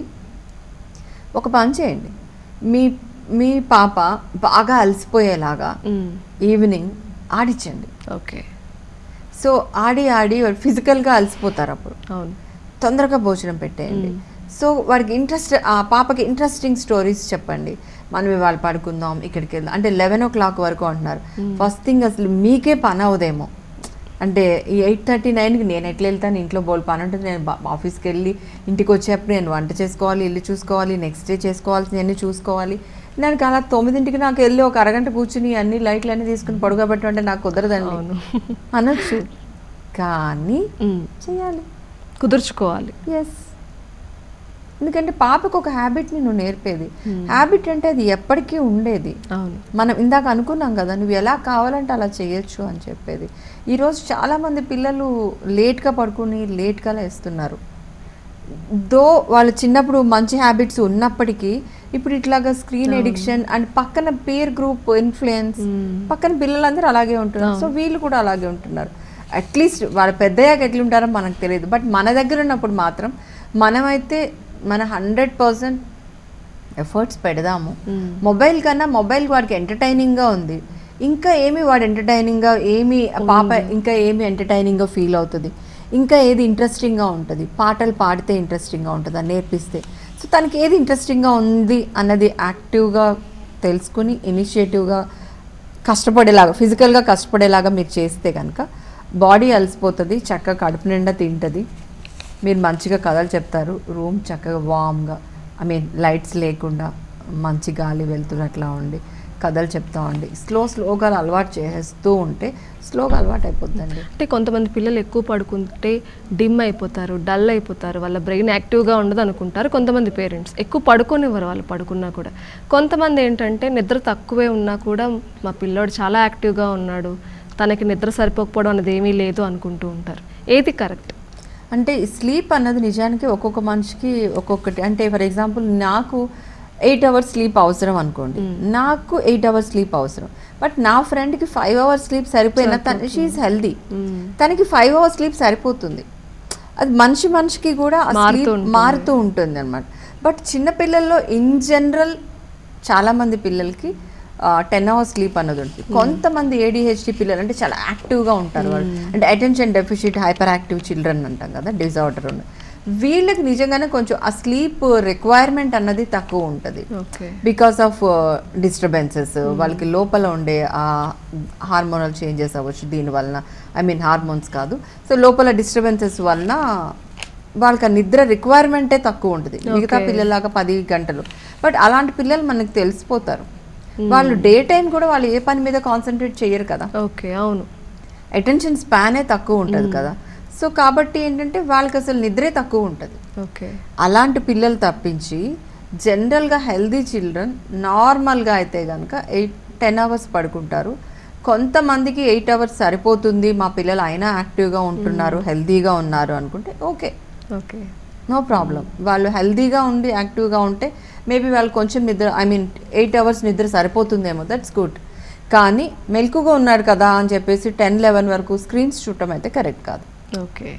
Speaker 2: ఒక పని చేయండి మీ మీ పాప బాగా అలసిపోయేలాగా
Speaker 1: మ్మ్.
Speaker 2: ఈవినింగ్ ఆడిచ్చండి
Speaker 1: ఓకే
Speaker 2: సో ఆడి ఆడి వాడు ఫిజికల్గా అలసిపోతారు అప్పుడు
Speaker 1: అవును
Speaker 2: తొందరగా భోజనం పెట్టేయండి సో వాడికి ఇంట్రెస్ట్ ఆ పాపకి ఇంట్రెస్టింగ్ స్టోరీస్ చెప్పండి మనం ఇవాళ పడుకుందాం ఇక్కడికి వెళ్దాం అంటే లెవెన్ ఓ క్లాక్ వరకు అంటున్నారు ఫస్ట్ థింగ్ అసలు మీకే పని అవదేమో అంటే ఈ ఎయిట్ థర్టీ నైన్కి నేను ఎట్లా వెళ్తాను ఇంట్లో బోల్ పని ఉంటుంది నేను బా- ఆఫీస్కి వెళ్ళి ఇంటికి వచ్చేప్పుడు నేను వంట చేసుకోవాలి ఇల్లు చూసుకోవాలి నెక్స్ట్ డే చేసుకోవాల్సినవన్నీ చూసుకోవాలి నేను అలా తొమ్మిదింటికి నాకు వెళ్ళి ఒక అరగంట కూర్చుని అన్ని లైట్లు అన్నీ తీసుకుని పడుకోబెట్టడం అంటే నాకు కుదరదండి
Speaker 1: అవును
Speaker 2: అనొచ్చు కానీ
Speaker 1: మ్మ్.
Speaker 2: చేయాలి
Speaker 1: కుదుర్చుకోవాలి
Speaker 2: ఎస్ ఎందుకంటే పాపకు ఒక హ్యాబిట్ని నువ్వు నేర్పేది హ్యాబిట్ అంటే అది ఎప్పటికీ ఉండేది
Speaker 1: అవును
Speaker 2: మనం ఇందాక అనుకున్నాం కదా నువ్వు ఎలా కావాలంటే అలా చేయొచ్చు అని చెప్పేది ఈరోజు చాలామంది పిల్లలు లేట్గా పడుకుని లేట్గా లేస్తున్నారు దో వాళ్ళు చిన్నప్పుడు మంచి హ్యాబిట్స్ ఉన్నప్పటికీ ఇప్పుడు ఇట్లాగా స్క్రీన్ ఎడిక్షన్ అండ్ పక్కన పేర్ గ్రూప్ ఇన్ఫ్లుయెన్స్ పక్కన పిల్లలందరూ అలాగే ఉంటున్నారు సో వీళ్ళు కూడా అలాగే ఉంటున్నారు అట్లీస్ట్ వాళ్ళ పెద్దయ్యాక ఎట్లుంటారో మనకు తెలియదు బట్ మన దగ్గర ఉన్నప్పుడు మాత్రం మనమైతే మన హండ్రెడ్ పర్సెంట్ ఎఫర్ట్స్ పెడదాము మొబైల్ కన్నా మొబైల్ వాడికి ఎంటర్టైనింగ్గా ఉంది ఇంకా ఏమి వాడు ఎంటర్టైనింగ్గా ఏమి ఆ పాప ఇంకా ఏమి ఎంటర్టైనింగ్గా ఫీల్ అవుతుంది ఇంకా ఏది ఇంట్రెస్టింగ్గా ఉంటుంది పాటలు పాడితే ఇంట్రెస్టింగ్గా ఉంటుంది అని నేర్పిస్తే సో తనకి ఏది ఇంట్రెస్టింగ్గా ఉంది అన్నది యాక్టివ్గా తెలుసుకుని ఇనిషియేటివ్గా కష్టపడేలాగా ఫిజికల్గా కష్టపడేలాగా మీరు చేస్తే కనుక బాడీ అలసిపోతుంది చక్కగా కడుపు నిండా తింటుంది మీరు మంచిగా కథలు చెప్తారు రూమ్ చక్కగా వామ్గా ఐ మీన్ లైట్స్ లేకుండా మంచి గాలి వెళ్తురు అట్లా ఉండి కథలు చెప్తా ఉండి స్లో స్లోగా అలవాటు చేస్తూ ఉంటే స్లోగా అలవాటు అయిపోద్దండి
Speaker 1: అంటే కొంతమంది పిల్లలు ఎక్కువ పడుకుంటే డిమ్ అయిపోతారు డల్ అయిపోతారు వాళ్ళ బ్రెయిన్ యాక్టివ్గా ఉండదు అనుకుంటారు కొంతమంది పేరెంట్స్ ఎక్కువ పడుకోనివ్వరు వాళ్ళు పడుకున్నా కూడా కొంతమంది ఏంటంటే నిద్ర తక్కువే ఉన్నా కూడా మా పిల్లోడు చాలా యాక్టివ్గా ఉన్నాడు తనకి నిద్ర సరిపోకపోవడం అనేది ఏమీ లేదు అనుకుంటూ ఉంటారు ఏది కరెక్ట్
Speaker 2: అంటే స్లీప్ అన్నది నిజానికి ఒక్కొక్క మనిషికి ఒక్కొక్కటి అంటే ఫర్ ఎగ్జాంపుల్ నాకు ఎయిట్ అవర్స్ స్లీప్ అవసరం అనుకోండి నాకు ఎయిట్ అవర్స్ స్లీప్ అవసరం బట్ నా ఫ్రెండ్కి ఫైవ్ అవర్స్ స్లీప్ సరిపోయినా తన షీఈ్ హెల్దీ తనకి ఫైవ్ అవర్స్ స్లీప్ సరిపోతుంది అది మనిషి మనిషికి కూడా ఆ
Speaker 1: మారుతూ
Speaker 2: sleep
Speaker 1: ఉంటుంది.
Speaker 2: మారుతూ ఉంటుంది అనమాట బట్ చిన్న పిల్లల్లో ఇన్ జనరల్ చాలామంది పిల్లలకి టెన్ అవర్స్ స్లీప్ అన్నది ఉంటుంది కొంతమంది ఏడిహెచ్డి పిల్లలు అంటే చాలా యాక్టివ్గా ఉంటారు వాళ్ళు అంటే attention deficit hyperactive children అంటాం కదా డిజార్డర్ ఉన్న వీళ్ళకి నిజంగానే కొంచెం ఆ స్లీప్ రిక్వైర్మెంట్ అన్నది తక్కువ ఉంటుంది
Speaker 1: ఓకే
Speaker 2: బికాస్ ఆఫ్ డిస్టర్బెన్సెస్ వాళ్ళకి లోపల ఉండే ఆ హార్మోనల్ చేంజెస్ అవ్వచ్చు దీని వలన ఐ మీన్ హార్మోన్స్ కాదు సో లోపల డిస్టర్బెన్సెస్ వలన వాళ్ళకి ఆ నిద్ర రిక్వైర్మెంటే తక్కువ ఉంటుంది మిగతా
Speaker 1: Okay.
Speaker 2: పిల్లలాగా పది గంటలు బట్ అలాంటి పిల్లలు మనకి తెలిసిపోతారు వాళ్ళు డే టైం కూడా వాళ్ళు ఏ పని మీద కాన్సన్ట్రేట్ చేయరు కదా
Speaker 1: ఓకే అవును
Speaker 2: అటెన్షన్ స్పానే తక్కువ ఉంటుంది కదా సో కాబట్టి ఏంటంటే వాళ్ళకి అసలు నిద్రే తక్కువ ఉంటుంది
Speaker 1: ఓకే
Speaker 2: అలాంటి పిల్లలు తప్పించి జనరల్గా హెల్దీ చిల్డ్రన్ నార్మల్గా అయితే కనుక ఎయిట్ టెన్ అవర్స్ పడుకుంటారు కొంతమందికి ఎయిట్ అవర్స్ సరిపోతుంది మా పిల్లలు అయినా యాక్టివ్గా ఉంటున్నారు హెల్దీగా ఉన్నారు అనుకుంటే ఓకే
Speaker 1: ఓకే
Speaker 2: నో ప్రాబ్లం వాళ్ళు హెల్దీగా ఉండి యాక్టివ్గా ఉంటే మేబీ వాళ్ళు కొంచెం నిద్ర ఐ మీన్ ఎయిట్ అవర్స్ నిద్ర సరిపోతుందేమో దట్స్ గుడ్ కానీ మెలకుగా ఉన్నాడు కదా అని చెప్పేసి టెన్ లెవెన్ వరకు స్క్రీన్స్ చూడటం అయితే కరెక్ట్ కాదు
Speaker 1: ఓకే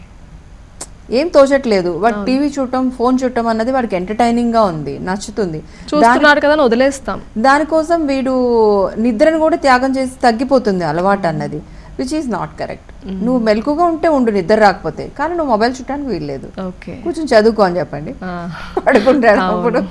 Speaker 2: ఏం తోచట్లేదు వాడు టీవీ చూడటం ఫోన్ చూడటం అన్నది వాడికి ఎంటర్టైనింగ్ గా ఉంది నచ్చుతుంది
Speaker 1: చూస్తున్నాడు కదా అని వదిలేస్తాం
Speaker 2: దానికోసం వీడు నిద్రను కూడా త్యాగం చేసి తగ్గిపోతుంది అలవాటు అన్నది విచ్ ఈస్ నాట్ కరెక్ట్ నువ్వు మెలకుగా ఉంటే ఉండు నిద్ర రాకపోతే కానీ నువ్వు మొబైల్ చూడటానికి వీల్లేదు
Speaker 1: ఓకే
Speaker 2: కూర్చొని చదువుకో అని చెప్పండి
Speaker 1: ఆ.
Speaker 2: పడుకుంటాడు అప్పుడు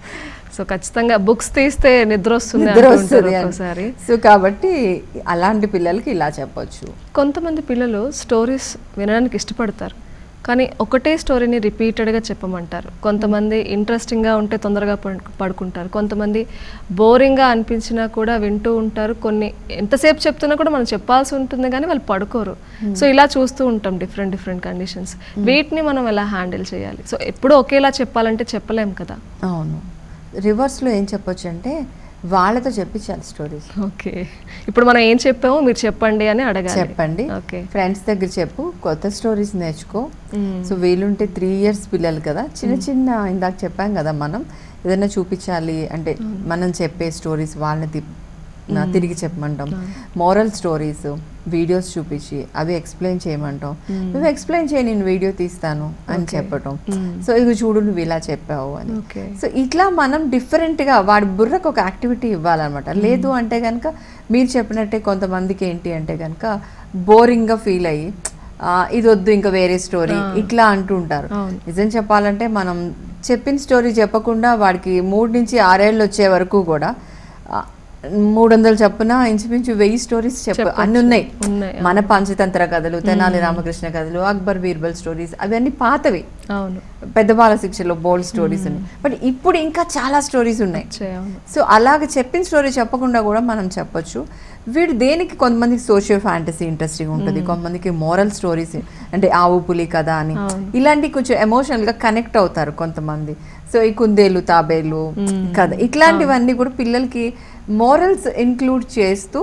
Speaker 1: సో ఖచ్చితంగా బుక్స్ తీస్తే నిద్ర వస్తుంది
Speaker 2: నిద్ర
Speaker 1: అంటూ ఉంటారు
Speaker 2: వస్తుంది
Speaker 1: ఒక్కోసారి
Speaker 2: సో కాబట్టి అలాంటి పిల్లలకి ఇలా చెప్పొచ్చు
Speaker 1: కొంతమంది పిల్లలు స్టోరీస్ వినడానికి ఇష్టపడతారు కానీ ఒకటే స్టోరీని రిపీటెడ్గా చెప్పమంటారు కొంతమంది ఇంట్రెస్టింగ్గా ఉంటే తొందరగా పడు- పడుకుంటారు కొంతమంది బోరింగ్గా అనిపించినా కూడా వింటూ ఉంటారు కొన్ని ఎంతసేపు చెప్తున్నా కూడా మనం చెప్పాల్సి ఉంటుంది కానీ వాళ్ళు పడుకోరు సో ఇలా చూస్తూ ఉంటాం డిఫరెంట్ డిఫరెంట్ కండిషన్స్ వీటిని మనం ఎలా హ్యాండిల్ చేయాలి సో ఎప్పుడూ ఒకేలా చెప్పాలంటే చెప్పలేం కదా
Speaker 2: అవును రివర్స్లో ఏం చెప్పొచ్చు అంటే వాళ్ళతో చెప్పించాలి స్టోరీస్
Speaker 1: ఓకే ఇప్పుడు మనం ఏం చెప్పామో మీరు చెప్పండి అని అడగాలి
Speaker 2: చెప్పండి
Speaker 1: ఓకే
Speaker 2: ఫ్రెండ్స్ దగ్గర చెప్పు కొత్త స్టోరీస్ నేర్చుకో సో వీలుంటే త్రీ ఇయర్స్ పిల్లలు కదా చిన్న చిన్న ఇందాక చెప్పాం కదా మనం ఏదైనా చూపించాలి అంటే మనం చెప్పే స్టోరీస్ వాళ్ళని తి- నా తిరిగి చెప్పమంటాం మోరల్ స్టోరీస్ వీడియోస్ చూపించి అవి ఎక్స్ప్లెయిన్ చేయమంటాం నువ్వు ఎక్స్ప్లెయిన్ చేయి నేను వీడియో తీస్తాను అని చెప్పటం సో ఇది చూడు నువ్వు ఇలా చెప్పావు అని
Speaker 1: ఓకే
Speaker 2: సో ఇట్లా మనం డిఫరెంట్గా వాడి బుర్రకు ఒక యాక్టివిటీ ఇవ్వాలన్నమాట లేదు అంటే కనుక మీరు చెప్పినట్టే కొంతమందికి ఏంటి అంటే కనుక బోరింగ్గా ఫీల్ అయ్యి "ఆ, ఇది వద్దు ఇంకా వేరే స్టోరీ ఇట్లా అంటూ ఉంటారు
Speaker 1: అవును.
Speaker 2: నిజం చెప్పాలంటే మనం చెప్పిన స్టోరీ చెప్పకుండా వాడికి మూడు నుంచి ఆరేళ్ళు వచ్చే వరకు కూడా ఆ, మూడు వందలు చొప్పున ఇంచుమించు వెయ్యి స్టోరీస్ చెప్ప అన్ని ఉన్నాయి
Speaker 1: ఉన్నాయి
Speaker 2: మన పంచతంత్ర కథలు తెనాలి రామకృష్ణ కథలు అక్బర్ బీర్బల్ స్టోరీస్ అవన్నీ పాతవి
Speaker 1: అవును
Speaker 2: పెద్ద బాల శిక్షలో బోల్డ్ స్టోరీస్ ఉన్నాయి బట్ ఇప్పుడు ఇంకా చాలా స్టోరీస్ ఉన్నాయి
Speaker 1: వచ్చాయి, అవును
Speaker 2: సో అలాగ చెప్పిన స్టోరీ చెప్పకుండా కూడా మనం చెప్పొచ్చు వీడు దేనికి కొంతమందికి సోషియల్ ఫ్యాంటసీ ఇంట్రెస్టింగ్ ఉంటుంది కొంతమందికి మోరల్ స్టోరీస్ అంటే ఆవు పులి కథ అని
Speaker 1: అవును.
Speaker 2: ఇలాంటి కొంచెం ఎమోషనల్ గా కనెక్ట్ అవుతారు కొంతమంది సో ఈ కుందేలు తాబేలు కథ ఇట్లాంటివన్నీ కూడా పిల్లలకి మోరల్స్ ఇంక్లూడ్ చేస్తూ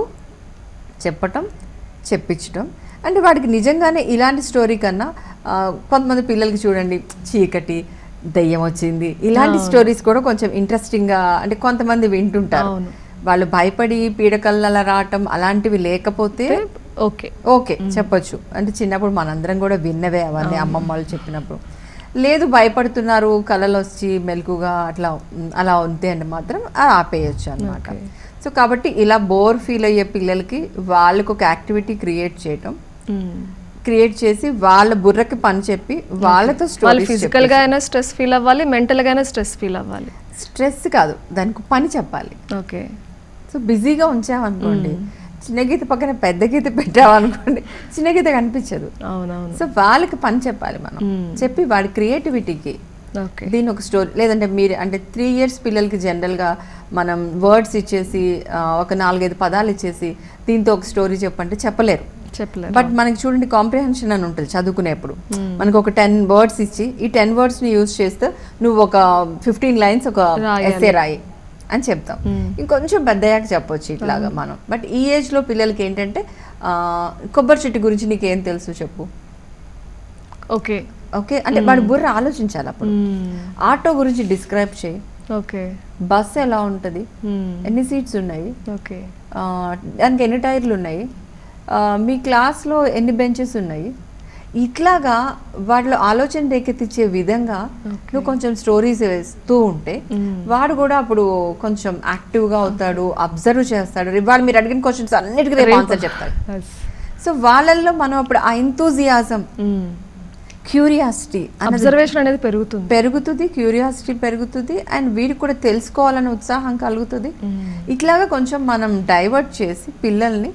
Speaker 2: చెప్పటం చెప్పించటం అంటే వాడికి నిజంగానే ఇలాంటి స్టోరీ కన్నా ఆ, కొంతమంది పిల్లలకి చూడండి చీకటి దయ్యం వచ్చింది ఇలాంటి స్టోరీస్ కూడా కొంచెం ఇంట్రెస్టింగ్గా అంటే కొంతమంది వింటుంటారు
Speaker 1: అవును.
Speaker 2: వాళ్ళు భయపడి పీడకల్లు అలా రావటం అలాంటివి లేకపోతే
Speaker 1: ఓకే
Speaker 2: ఓకే చెప్పొచ్చు అంటే చిన్నప్పుడు మనందరం కూడా విన్నవే అవన్నీ అమ్మమ్మ వాళ్ళు చెప్పినప్పుడు లేదు భయపడుతున్నారు కళలు వచ్చి మెలకుగా అట్లా ఉమ్, అలా ఉంది అంటే మాత్రం అది ఆపేయచ్చు అనమాట
Speaker 1: Okay.
Speaker 2: సో కాబట్టి ఇలా బోర్ ఫీల్ అయ్యే పిల్లలకి వాళ్ళకు ఒక యాక్టివిటీ క్రియేట్ చేయటం క్రియేట్ చేసి వాళ్ళ బుర్రకి పని చెప్పి వాళ్ళతో
Speaker 1: వాళ్ళు
Speaker 2: స్టోరీస్
Speaker 1: ఫిజికల్ గా అయినా స్ట్రెస్ ఫీల్ అవ్వాలి మెంటల్ గా అయినా స్ట్రెస్ ఫీల్ అవ్వాలి
Speaker 2: స్ట్రెస్ కాదు దానికి పని చెప్పాలి
Speaker 1: ఓకే
Speaker 2: సో బిజీగా ఉంచామనుకోండి చిన్న గీత పక్కన పెద్ద గీత పెట్టామనుకోండి చిన్న గీత కనిపించదు
Speaker 1: అవునవును
Speaker 2: సో వాళ్ళకి పని చెప్పాలి మనం చెప్పి వాడి క్రియేటివిటీకి
Speaker 1: ఓకే
Speaker 2: దీని ఒక స్టోరీ లేదంటే మీరు అంటే త్రీ ఇయర్స్ పిల్లలకి జనరల్గా మనం వర్డ్స్ ఇచ్చేసి ఆ, ఒక నాలుగైదు పదాలు ఇచ్చేసి దీంతో ఒక స్టోరీ చెప్పంటే చెప్పలేరు
Speaker 1: చెప్పలేదు
Speaker 2: బట్ మనకి చూడండి కాంప్రిహెన్షన్ అని ఉంటుంది చదువుకునేప్పుడు మనకు ఒక టెన్ వర్డ్స్ ఇచ్చి ఈ టెన్ వర్డ్స్ని యూజ్ చేస్తే నువ్వు ఒక ఫిఫ్టీన్ లైన్స్ ఒక
Speaker 1: రాయాలి.
Speaker 2: ఎస్ఏ రాయి అని చెప్తాం ఇంకొంచెం పెద్దయ్యాక చెప్పొచ్చు ఇట్లాగా మనం బట్ ఈ ఏజ్లో పిల్లలకి ఏంటంటే ఆ, కొబ్బరి చెట్టు గురించి నీకేం తెలుసు చెప్పు
Speaker 1: ఓకే
Speaker 2: ఓకే అంటే వాడి బుర్ర ఆలోచించాలి అప్పుడు ఆటో గురించి డిస్క్రైబ్ చేయి
Speaker 1: ఓకే
Speaker 2: బస్సు ఎలా ఉంటుంది ఎన్ని సీట్స్ ఉన్నాయి
Speaker 1: ఓకే
Speaker 2: ఆ, దానికి ఎన్ని టైర్లు ఉన్నాయి ఆ, మీ క్లాస్లో ఎన్ని బెంచెస్ ఉన్నాయి ఇట్లాగా వాటిలో ఆలోచన రేకెత్తిచ్చే విధంగా నువ్వు కొంచెం స్టోరీస్ వేస్తూ ఉంటే వాడు కూడా అప్పుడు కొంచెం యాక్టివ్గా అవుతాడు అబ్జర్వ్ చేస్తాడు రేపు వాడు మీరు అడిగిన క్వశ్చన్స్ అన్నిటికీ రేపు ఆన్సర్ చెప్తాడు సో వాళ్ళల్లో మనం అప్పుడు ఆ ఎంతూజియాజం క్యూరియాసిటీ
Speaker 1: అబ్జర్వేషన్ అనేది పెరుగుతుంది
Speaker 2: పెరుగుతుంది క్యూరియాసిటీ పెరుగుతుంది అండ్ వీడికి కూడా తెలుసుకోవాలనే ఉత్సాహం కలుగుతుంది ఇట్లాగా కొంచెం మనం డైవర్ట్ చేసి పిల్లల్ని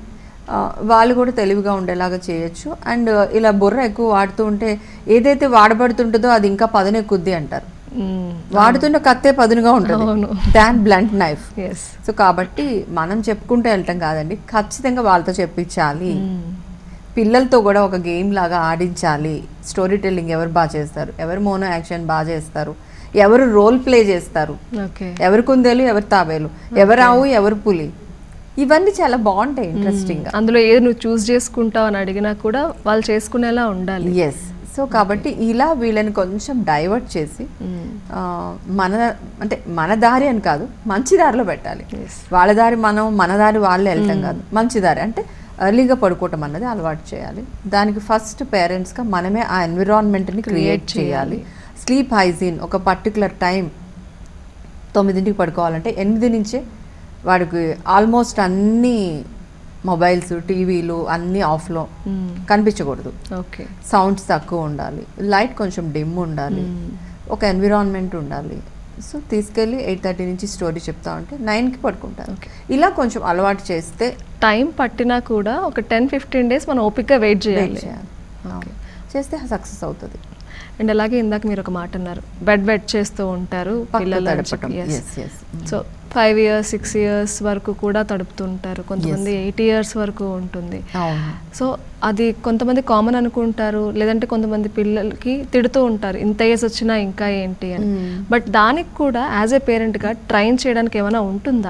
Speaker 2: ఆ, వాళ్ళు కూడా తెలివిగా ఉండేలాగా చేయొచ్చు అండ్ ఇలా బుర్ర ఎక్కువ వాడుతూ ఉంటే ఏదైతే వాడబడుతుంటుందో అది ఇంకా పదునెక్కుద్ది అంటారు
Speaker 1: మ్మ్.
Speaker 2: వాడుతుంటే కత్తే పదునుగా ఉంటుంది
Speaker 1: అవును.
Speaker 2: Than blunt knife
Speaker 1: yes
Speaker 2: so కాబట్టి మనం చెప్పుకుంటూ వెళ్తాం కాదండి ఖచ్చితంగా వాళ్ళతో చెప్పించాలి పిల్లలతో కూడా ఒక గేమ్ లాగా ఆడించాలి స్టోరీ టెల్లింగ్ ఎవరు బాగా చేస్తారు ఎవరు మోనో యాక్షన్ బాగా చేస్తారు ఎవరు రోల్ ప్లే చేస్తారు
Speaker 1: ఓకే
Speaker 2: ఎవరు కుందేలు ఎవరు తాబేలు ఎవరు ఆవు ఎవరు పులి ఇవన్నీ చాలా బాగుంటాయి ఇంట్రెస్టింగ్
Speaker 1: అందులో ఏది నువ్వు చూస్ చేసుకుంటావు అని అడిగినా కూడా వాళ్ళు చేసుకునేలా ఉండాలి
Speaker 2: ఎస్ సో కాబట్టి ఇలా వీళ్ళని కొంచెం డైవర్ట్ చేసి
Speaker 1: మ్మ్.
Speaker 2: ఆ, మన అంటే మన దారి అని కాదు మంచి దారిలో పెట్టాలి
Speaker 1: Yes.
Speaker 2: వాళ్ళ దారి మనం మన దారి వాళ్ళే వెళ్తాం కాదు మంచి దారి అంటే ఎర్లీగా పడుకోవటం అన్నది అలవాటు చేయాలి దానికి ఫస్ట్ పేరెంట్స్గా మనమే ఆ ఎన్విరాన్మెంట్ని క్రియేట్ చేయాలి స్లీప్ హైజీన్ ఒక పర్టికులర్ టైం తొమ్మిదింటికి పడుకోవాలంటే ఎనిమిది నుంచే వాడికి ఆల్మోస్ట్ అన్ని మొబైల్స్ టీవీలు అన్నీ ఆఫ్లో
Speaker 1: మ్మ్.
Speaker 2: కనిపించకూడదు
Speaker 1: ఓకే
Speaker 2: సౌండ్స్ తక్కువ ఉండాలి లైట్ కొంచెం డిమ్ ఉండాలి ఒక ఎన్విరాన్మెంట్ ఉండాలి సో తీసుకెళ్ళి ఎయిట్ థర్టీ నుంచి స్టోరీ చెప్తా ఉంటే నైన్కి పడుకుంటారు
Speaker 1: Okay.
Speaker 2: ఇలా కొంచెం అలవాటు చేస్తే
Speaker 1: టైం పట్టినా కూడా ఒక టెన్ ఫిఫ్టీన్ డేస్ మనం ఓపిక్గా వెయిట్
Speaker 2: wait
Speaker 1: చేయాలి
Speaker 2: చేయాలి అవును. చేస్తే సక్సెస్ అవుతుంది
Speaker 1: అండ్ అలాగే ఇందాక మీరు ఒక మాట అన్నారు బెడ్ వెట్ చేస్తూ ఉంటారు
Speaker 2: పక్క
Speaker 1: పిల్లలు అని
Speaker 2: తడపటం.
Speaker 1: చెప్పి. Yes.
Speaker 2: Yes, yes.
Speaker 1: So five years six years వరకు కూడా తడుపుతుంటారు కొంతమంది ఎయిట్ ఇయర్స్ వరకు ఉంటుంది
Speaker 2: అవును
Speaker 1: సో అది కొంతమంది కామన్ అనుకుంటారు లేదంటే కొంతమంది పిల్లలకి తిడుతూ ఉంటారు ఇంత ఏజ్ వచ్చినా ఇంకా ఏంటి అని
Speaker 2: Mm.
Speaker 1: బట్ దానికి కూడా యాజ్ ఏ పేరెంట్గా ట్రైన్ చేయడానికి ఏమైనా ఉంటుందా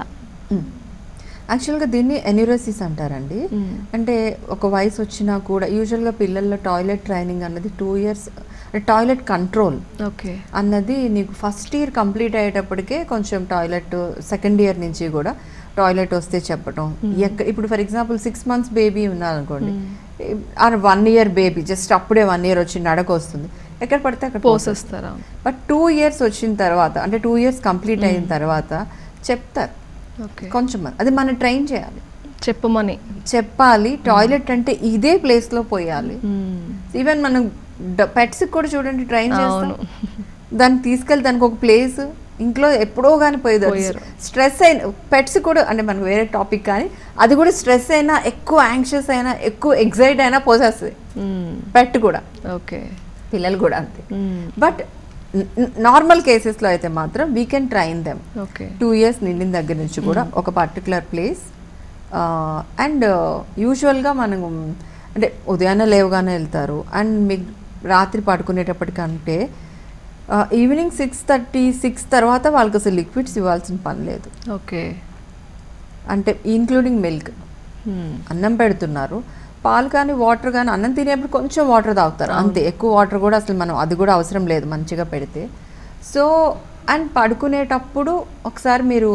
Speaker 2: యాక్చువల్గా దీన్ని ఎన్యూరోసిస్ అంటారండి
Speaker 1: Mm.
Speaker 2: అంటే ఒక వయసు వచ్చినా కూడా యూజువల్గా పిల్లల్లో టాయిలెట్ ట్రైనింగ్ అన్నది two years toilet control
Speaker 1: okay
Speaker 2: అన్నది నీకు ఫస్ట్ ఇయర్ కంప్లీట్ అయ్యేటప్పటికే కొంచెం టాయిలెట్ సెకండ్ ఇయర్ నుంచి కూడా టాయిలెట్ వస్తే చెప్పటం ఎక్క ఇప్పుడు for example six months baby ఉన్నారనుకోండి or one year baby just అప్పుడే వన్ ఇయర్ వచ్చి నడక వస్తుంది ఎక్కడ పడితే అక్కడ పోసేస్తారు
Speaker 1: పోసేస్తారా
Speaker 2: బట్ టూ ఇయర్స్ వచ్చిన తర్వాత అంటే టూ ఇయర్స్ కంప్లీట్ అయిన తర్వాత చెప్తారు
Speaker 1: ఓకే
Speaker 2: కొంచెం మంది. అది మనం ట్రైన్ చేయాలి
Speaker 1: చెప్పమని
Speaker 2: చెప్పాలి టాయిలెట్ అంటే ఇదే ప్లేస్లో పోయాలి
Speaker 1: మ్మ్.
Speaker 2: ఈవెన్ మనం పెట్స్ కూడా చూడండి ట్రైన్ చేస్తాం
Speaker 1: అవును.
Speaker 2: దాన్ని తీసుకెళ్ళి దానికి ఒక ప్లేస్ ఇంట్లో ఎప్పుడో కానీ పోయేది
Speaker 1: పోయారు.
Speaker 2: స్ట్రెస్ అయిన పెట్స్ కూడా అంటే మనకు వేరే టాపిక్ కానీ అది కూడా స్ట్రెస్ అయినా ఎక్కువ యాంగ్షియస్ అయినా ఎక్కువ ఎగ్జైట్ అయినా పోసేస్తుంది
Speaker 1: మ్మ్.
Speaker 2: పెట్ కూడా
Speaker 1: ఓకే
Speaker 2: పిల్లలు కూడా అంతే
Speaker 1: మ్మ్.
Speaker 2: బట్ నార్మల్ కేసెస్లో అయితే మాత్రం we can train them
Speaker 1: okay
Speaker 2: two years నిండిన దగ్గర నుంచి కూడా ఒక పర్టికులర్ ప్లేస్ అండ్ యూజువల్గా మనం అంటే ఉదయాన్నే లేవగానే వెళ్తారు అండ్ మీకు రాత్రి పడుకునేటప్పటికంటే ఈవినింగ్ సిక్స్ థర్టీ సిక్స్ తర్వాత వాళ్ళకి అసలు లిక్విడ్స్ ఇవ్వాల్సిన పని లేదు
Speaker 1: ఓకే
Speaker 2: అంటే ఇంక్లూడింగ్ మిల్క్
Speaker 1: మ్మ్.
Speaker 2: అన్నం పెడుతున్నారు పాలు కానీ వాటర్ కానీ అన్నం తినేప్పుడు కొంచెం వాటర్ తాగుతారు అంతే ఎక్కువ వాటర్ కూడా అసలు మనం అది కూడా అవసరం లేదు మంచిగా పెడితే సో అండ్ పడుకునేటప్పుడు ఒకసారి మీరు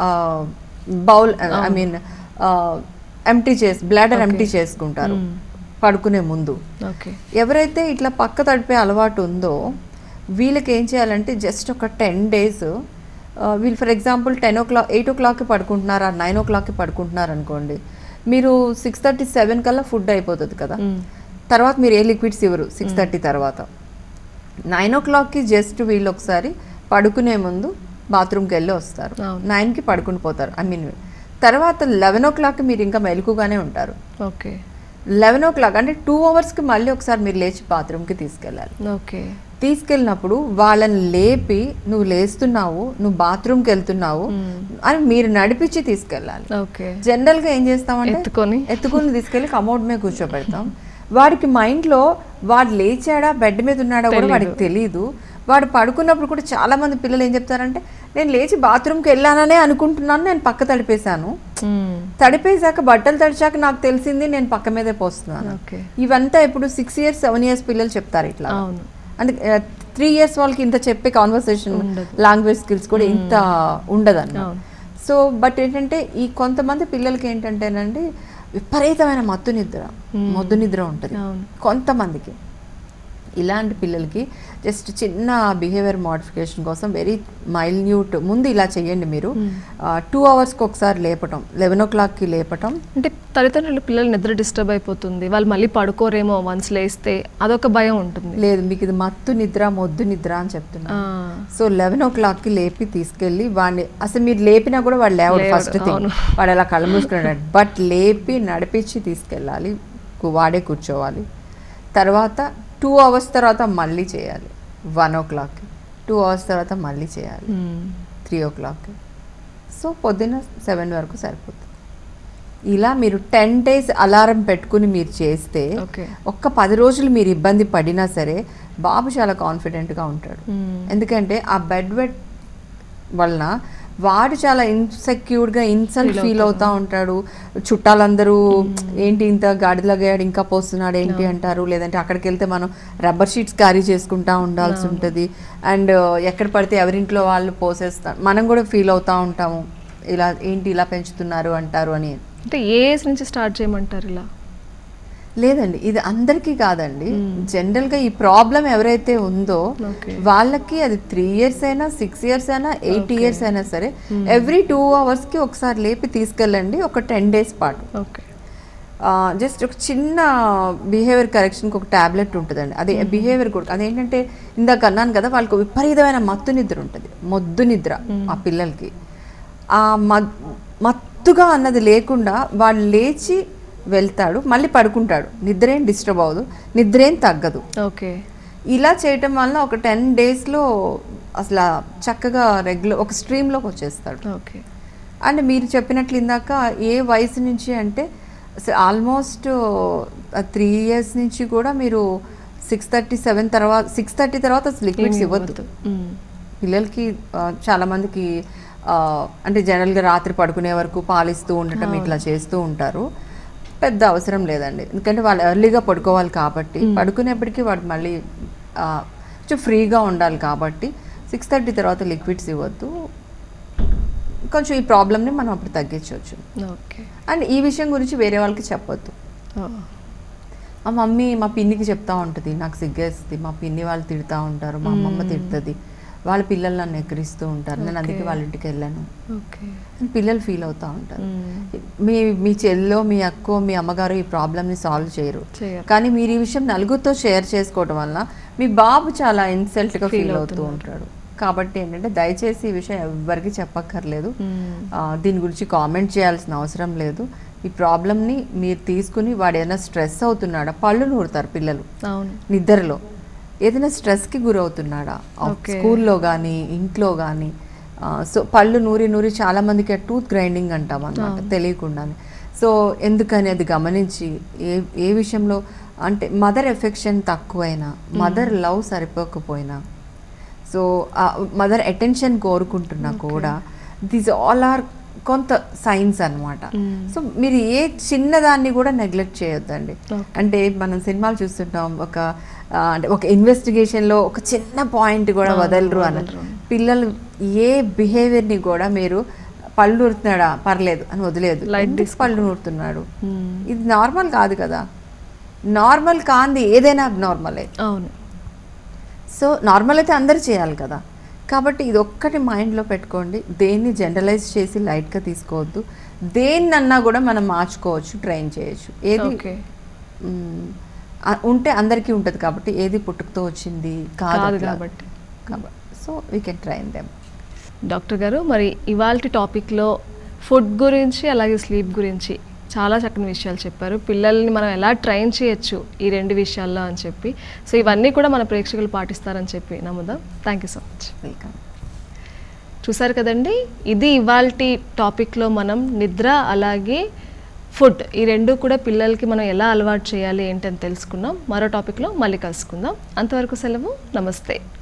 Speaker 2: బౌల్ ఐ మీన్ ఎంటీ చేసి బ్లాడర్ ఎంటీ చేసుకుంటారు పడుకునే ముందు
Speaker 1: ఓకే
Speaker 2: ఎవరైతే ఇట్లా పక్క తడిపే అలవాటు ఉందో వీళ్ళకి ఏం చేయాలంటే జస్ట్ ఒక టెన్ డేస్ వీళ్ళు for example ten o'clock eight ఓ క్లాక్కి పడుకుంటున్నారా నైన్ ఓ క్లాక్కి పడుకుంటున్నారు అనుకోండి మీరు సిక్స్ థర్టీ సెవెన్ కల్లా ఫుడ్ అయిపోతుంది కదా
Speaker 1: మ్మ్.
Speaker 2: తర్వాత మీరు ఏ లిక్విడ్స్ ఇవ్వరు సిక్స్ థర్టీ తర్వాత నైన్ ఓ క్లాక్కి జస్ట్ వీళ్ళు ఒకసారి పడుకునే ముందు బాత్రూమ్కి వెళ్ళి వస్తారు
Speaker 1: అవును.
Speaker 2: నైన్కి పడుకుని పోతారు ఐ మీన్ తర్వాత లెవెన్ ఓ క్లాక్కి మీరు ఇంకా మెలకుగానే ఉంటారు
Speaker 1: ఓకే
Speaker 2: లెవెన్ ఓ క్లాక్ అంటే టూ అవర్స్కి మళ్ళీ ఒకసారి మీరు లేచి బాత్రూమ్కి తీసుకెళ్ళాలి
Speaker 1: ఓకే
Speaker 2: తీసుకెళ్ళినప్పుడు వాళ్ళని లేపి నువ్వు లేస్తున్నావు నువ్వు బాత్రూమ్కి వెళ్తున్నావు అని మీరు నడిపించి తీసుకెళ్ళాలి
Speaker 1: ఓకే
Speaker 2: జనరల్గా ఏం చేస్తామంటే
Speaker 1: ఎత్తుకొని?
Speaker 2: ఎత్తుకుని తీసుకెళ్ళి కమోడ్ మీద కూర్చోబెడతాం వాడికి మైండ్లో వాడు లేచాడా బెడ్ మీద ఉన్నాడా కూడా వాడికి తెలియదు వాడు పడుకున్నప్పుడు కూడా చాలా మంది పిల్లలు ఏం చెప్తారంటే నేను లేచి బాత్రూమ్కి వెళ్ళాననే అనుకుంటున్నాను నేను పక్క తడిపేశాను
Speaker 1: మ్మ్.
Speaker 2: తడిపేశాక బట్టలు తడిచాక నాకు తెలిసింది నేను పక్క మీదే పోస్తున్నాను
Speaker 1: ఓకే
Speaker 2: ఇవంతా ఇప్పుడు సిక్స్ ఇయర్స్ సెవెన్ ఇయర్స్ పిల్లలు చెప్తారు ఇట్లా
Speaker 1: అవును
Speaker 2: అంటే త్రీ ఇయర్స్ వాళ్ళకి ఇంత చెప్పే కాన్వర్సేషన్ లాంగ్వేజ్ స్కిల్స్ కూడా ఇంత ఉండదన్న
Speaker 1: అవును.
Speaker 2: సో బట్ ఏంటంటే ఈ కొంతమంది పిల్లలకి ఏంటంటేనండి విపరీతమైన మత్తు నిద్ర మొద్దు నిద్ర ఉంటుంది
Speaker 1: అవును
Speaker 2: కొంతమందికి ఇలాంటి పిల్లలకి జస్ట్ చిన్న బిహేవియర్ మోడిఫికేషన్ కోసం వెరీ మైల్యూట్ ముందు ఇలా చేయండి మీరు టూ అవర్స్కి ఒకసారి లేపటం లెవెన్ ఓ క్లాక్కి లేపటం
Speaker 1: అంటే తల్లిదండ్రులు పిల్లలు నిద్ర డిస్టర్బ్ అయిపోతుంది వాళ్ళు మళ్ళీ పడుకోరేమో వన్స్ లేస్తే అదొక భయం ఉంటుంది
Speaker 2: లేదు మీకు ఇది మత్తు నిద్ర మొద్దు నిద్ర అని చెప్తున్నా
Speaker 1: ఆ,
Speaker 2: సో లెవెన్ ఓ క్లాక్కి లేపి తీసుకెళ్ళి వాడిని అసలు మీరు లేపినా కూడా వాడు లేవడు
Speaker 1: లేవడు,
Speaker 2: ఫస్ట్ థింగ్
Speaker 1: అవును.
Speaker 2: వాడు అలా కళ్ళు మూసుకున్నాడు బట్ లేపి నడిపించి తీసుకెళ్ళాలి కు- వాడే కూర్చోవాలి తర్వాత టూ అవర్స్ తర్వాత మళ్ళీ చేయాలి వన్ ఓ క్లాక్కి టూ అవర్స్ తర్వాత మళ్ళీ చేయాలి
Speaker 1: మ్మ్.
Speaker 2: త్రీ ఓ క్లాక్కి సో పొద్దున్న సెవెన్ వరకు సరిపోతుంది ఇలా మీరు టెన్ డేస్ అలారం పెట్టుకుని మీరు చేస్తే
Speaker 1: ఓకే
Speaker 2: ఒక్క పది రోజులు మీరు ఇబ్బంది పడినా సరే బాబు చాలా కాన్ఫిడెంట్గా ఉంటాడు
Speaker 1: మ్మ్.
Speaker 2: ఎందుకంటే ఆ బెడ్ వెట్ వలన వాడు చాలా ఇన్సెక్యూర్డ్గా ఇన్సల్ట్
Speaker 1: Feel
Speaker 2: ఫీల్ అవుతా ఉంటాడు చుట్టాలందరూ ఏంటి ఇంత గాడిలాగాడు ఇంకా పోస్తున్నాడు ఏంటి అంటారు లేదంటే అక్కడికి వెళ్తే మనం రబ్బర్ షీట్స్ క్యారీ చేసుకుంటా ఉండాల్సి ఉంటుంది అండ్ ఎక్కడ పడితే ఎవరింట్లో వాళ్ళు పోసేస్తారు మనం కూడా ఫీల్ అవుతా ఉంటాము ఇలా ఏంటి ఇలా పెంచుతున్నారు అంటారు అని
Speaker 1: అంటే ఏ ఏజ్ నుంచి స్టార్ట్ చేయమంటారు ఇలా
Speaker 2: లేదండి ఇది అందరికీ కాదండి జనరల్గా ఈ ప్రాబ్లం ఎవరైతే ఉందో
Speaker 1: ఓకే
Speaker 2: వాళ్ళకి అది త్రీ ఇయర్స్ అయినా సిక్స్ ఇయర్స్ అయినా ఎయిట్ ఇయర్స్ అయినా సరే ఎవ్రీ టూ అవర్స్కి ఒకసారి లేపి తీసుకెళ్ళండి ఒక టెన్ డేస్ పాటు
Speaker 1: ఓకే
Speaker 2: జస్ట్ ఒక చిన్న బిహేవియర్ కరెక్షన్కి ఒక టాబ్లెట్ ఉంటుందండి అది బిహేవియర్ కూడా అదేంటంటే ఇందాక అన్నాను కదా వాళ్ళకి విపరీతమైన మత్తు నిద్ర ఉంటుంది మొద్దు నిద్ర ఆ పిల్లలకి ఆ మద్- మత్తుగా అన్నది లేకుండా వాళ్ళు లేచి వెళ్తాడు మళ్ళీ పడుకుంటాడు నిద్ర ఏం డిస్టర్బ్ అవ్వదు నిద్ర ఏం తగ్గదు
Speaker 1: ఓకే
Speaker 2: ఇలా చేయటం వల్ల ఒక టెన్ డేస్లో అసలు చక్కగా రెగ్యులర్ ఒక స్ట్రీమ్లోకి వచ్చేస్తాడు
Speaker 1: ఓకే
Speaker 2: అండ్ మీరు చెప్పినట్లు ఇందాక ఏ వయసు నుంచి అంటే ఆల్మోస్ట్ త్రీ ఇయర్స్ నుంచి కూడా మీరు సిక్స్ థర్టీ సెవెన్ తర్వాత సిక్స్ థర్టీ తర్వాత అసలు లిక్విడ్స్
Speaker 1: ఏమీ
Speaker 2: ఇవ్వద్దు
Speaker 1: ఇవ్వద్దు. మ్మ్.
Speaker 2: పిల్లలకి ఆ, చాలా మందికి ఆ, అంటే జనరల్గా రాత్రి పడుకునే వరకు పాలిస్తూ ఉండటం ఇట్లా చేస్తూ ఉంటారు పెద్ద అవసరం లేదండి ఎందుకంటే వాళ్ళు ఎర్లీగా పడుకోవాలి కాబట్టి పడుకునేప్పటికీ వాడు మళ్ళీ ఆ, కొంచెం ఫ్రీగా ఉండాలి కాబట్టి సిక్స్ థర్టీ తర్వాత లిక్విడ్స్ ఇవ్వద్దు కొంచెం ఈ ప్రాబ్లమ్ని మనం అప్పుడు తగ్గించవచ్చు
Speaker 1: ఓకే
Speaker 2: అండ్ ఈ విషయం గురించి వేరే వాళ్ళకి చెప్పొద్దు
Speaker 1: ఓ.
Speaker 2: మా మమ్మీ మా పిన్నికి చెప్తా ఉంటుంది నాకు సిగ్గేస్తుంది మా పిన్ని వాళ్ళు తిడతా ఉంటారు మా అమ్మమ్మ తిడుతుంది వాళ్ళ పిల్లలు నన్ను ఎక్కిరిస్తూ ఉంటారు నేను అందుకే
Speaker 1: Okay.
Speaker 2: వాళ్ళ ఇంటికి వెళ్ళాను
Speaker 1: ఓకే
Speaker 2: అని పిల్లలు ఫీల్ అవుతూ ఉంటారు
Speaker 1: మ్మ్.
Speaker 2: మీ మీ చెల్లో మీ అక్కో మీ అమ్మగారు ఈ ప్రాబ్లమ్ని సాల్వ్ చేయరు
Speaker 1: చేయరు.
Speaker 2: కానీ మీరు ఈ విషయం నలుగురితో షేర్ చేసుకోవడం వల్ల మీ బాబు చాలా ఇన్సల్ట్గా
Speaker 1: Feel
Speaker 2: ఫీల్ అవుతూ
Speaker 1: అవుతున్నారు.
Speaker 2: ఉంటాడు కాబట్టి ఏంటంటే దయచేసి ఈ విషయం ఎవరికి చెప్పక్కర్లేదు
Speaker 1: మ్మ్.
Speaker 2: ఆ, దీని గురించి కామెంట్ చేయాల్సిన అవసరం లేదు ఈ ప్రాబ్లమ్ని మీరు తీసుకుని వాడు ఏదైనా స్ట్రెస్ అవుతున్నాడా పళ్ళు నూరుతారు పిల్లలు
Speaker 1: అవును
Speaker 2: నిద్రలో ఏదైనా స్ట్రెస్కి గురవుతున్నాడా
Speaker 1: Okay.
Speaker 2: స్కూల్లో కానీ ఇంట్లో కానీ సో పళ్ళు నూరి నూరి చాలా మందికి టూత్ గ్రైండింగ్ అంటాం అన్నమాట తెలియకుండానే సో ఎందుకని అది గమనించి ఏ ఏ విషయంలో అంటే మదర్ ఎఫెక్షన్ తక్కువైనా మదర్ లవ్ సరిపోకపోయినా సో మదర్ అటెన్షన్ కోరుకుంటున్నా కూడా దీస్ ఆల్ ఆర్ కొంత సైన్స్ అన్నమాట
Speaker 1: Mm.
Speaker 2: సో మీరు ఏ చిన్నదాన్ని కూడా నెగ్లెక్ట్ చేయొద్దండి
Speaker 1: Okay.
Speaker 2: అంటే మనం సినిమాలు చూస్తుంటాం ఒక ఆ, అంటే ఒక ఇన్వెస్టిగేషన్లో ఒక చిన్న పాయింట్ కూడా
Speaker 1: అవును,
Speaker 2: వదలరు అని
Speaker 1: వదలరు.
Speaker 2: పిల్లలు ఏ బిహేవియర్ని కూడా మీరు పళ్ళు నూరుతున్నాడా పర్లేదు అని వదిలేదు
Speaker 1: Light
Speaker 2: ఎందుకు
Speaker 1: తీసుకో.
Speaker 2: పళ్ళు నూరుతున్నాడు
Speaker 1: మ్మ్.
Speaker 2: ఇది నార్మల్ కాదు కదా నార్మల్ కాంది ఏదైనా నార్మలే
Speaker 1: అవును
Speaker 2: సో నార్మల్ అయితే అందరు చేయాలి కదా కాబట్టి ఇది ఒక్కటి మైండ్లో పెట్టుకోండి దేన్ని జనరలైజ్ చేసి లైట్గా తీసుకోవద్దు దేన్నన్నా కూడా మనం మార్చుకోవచ్చు ట్రైన్ చేయొచ్చు ఏది
Speaker 1: ఓకే
Speaker 2: మ్, ఆ- ఉంటే అందరికీ ఉంటుంది కాబట్టి ఏది పుట్టుకతో వచ్చింది కాదు
Speaker 1: కాదు
Speaker 2: అట్లా.
Speaker 1: కాబట్టి.
Speaker 2: కాబట్టి so we can train them
Speaker 1: doctor గారు మరి ఇవాళ టాపిక్లో ఫుడ్ గురించి అలాగే స్లీప్ గురించి చాలా చక్కని విషయాలు చెప్పారు పిల్లల్ని మనం ఎలా ట్రైన్ చేయొచ్చు ఈ రెండు విషయాల్లో అని చెప్పి సో ఇవన్నీ కూడా మన ప్రేక్షకులు పాటిస్తారని చెప్పి నమ్ముదాం thank you so much
Speaker 2: welcome
Speaker 1: చూసారు కదండి ఇది ఇవాళ టాపిక్లో మనం నిద్ర అలాగే ఫుడ్ ఈ రెండు కూడా పిల్లలకి మనం ఎలా అలవాటు చేయాలి ఏంటని తెలుసుకున్నాం మరో టాపిక్లో మళ్ళీ కలుసుకుందాం అంతవరకు సెలవు నమస్తే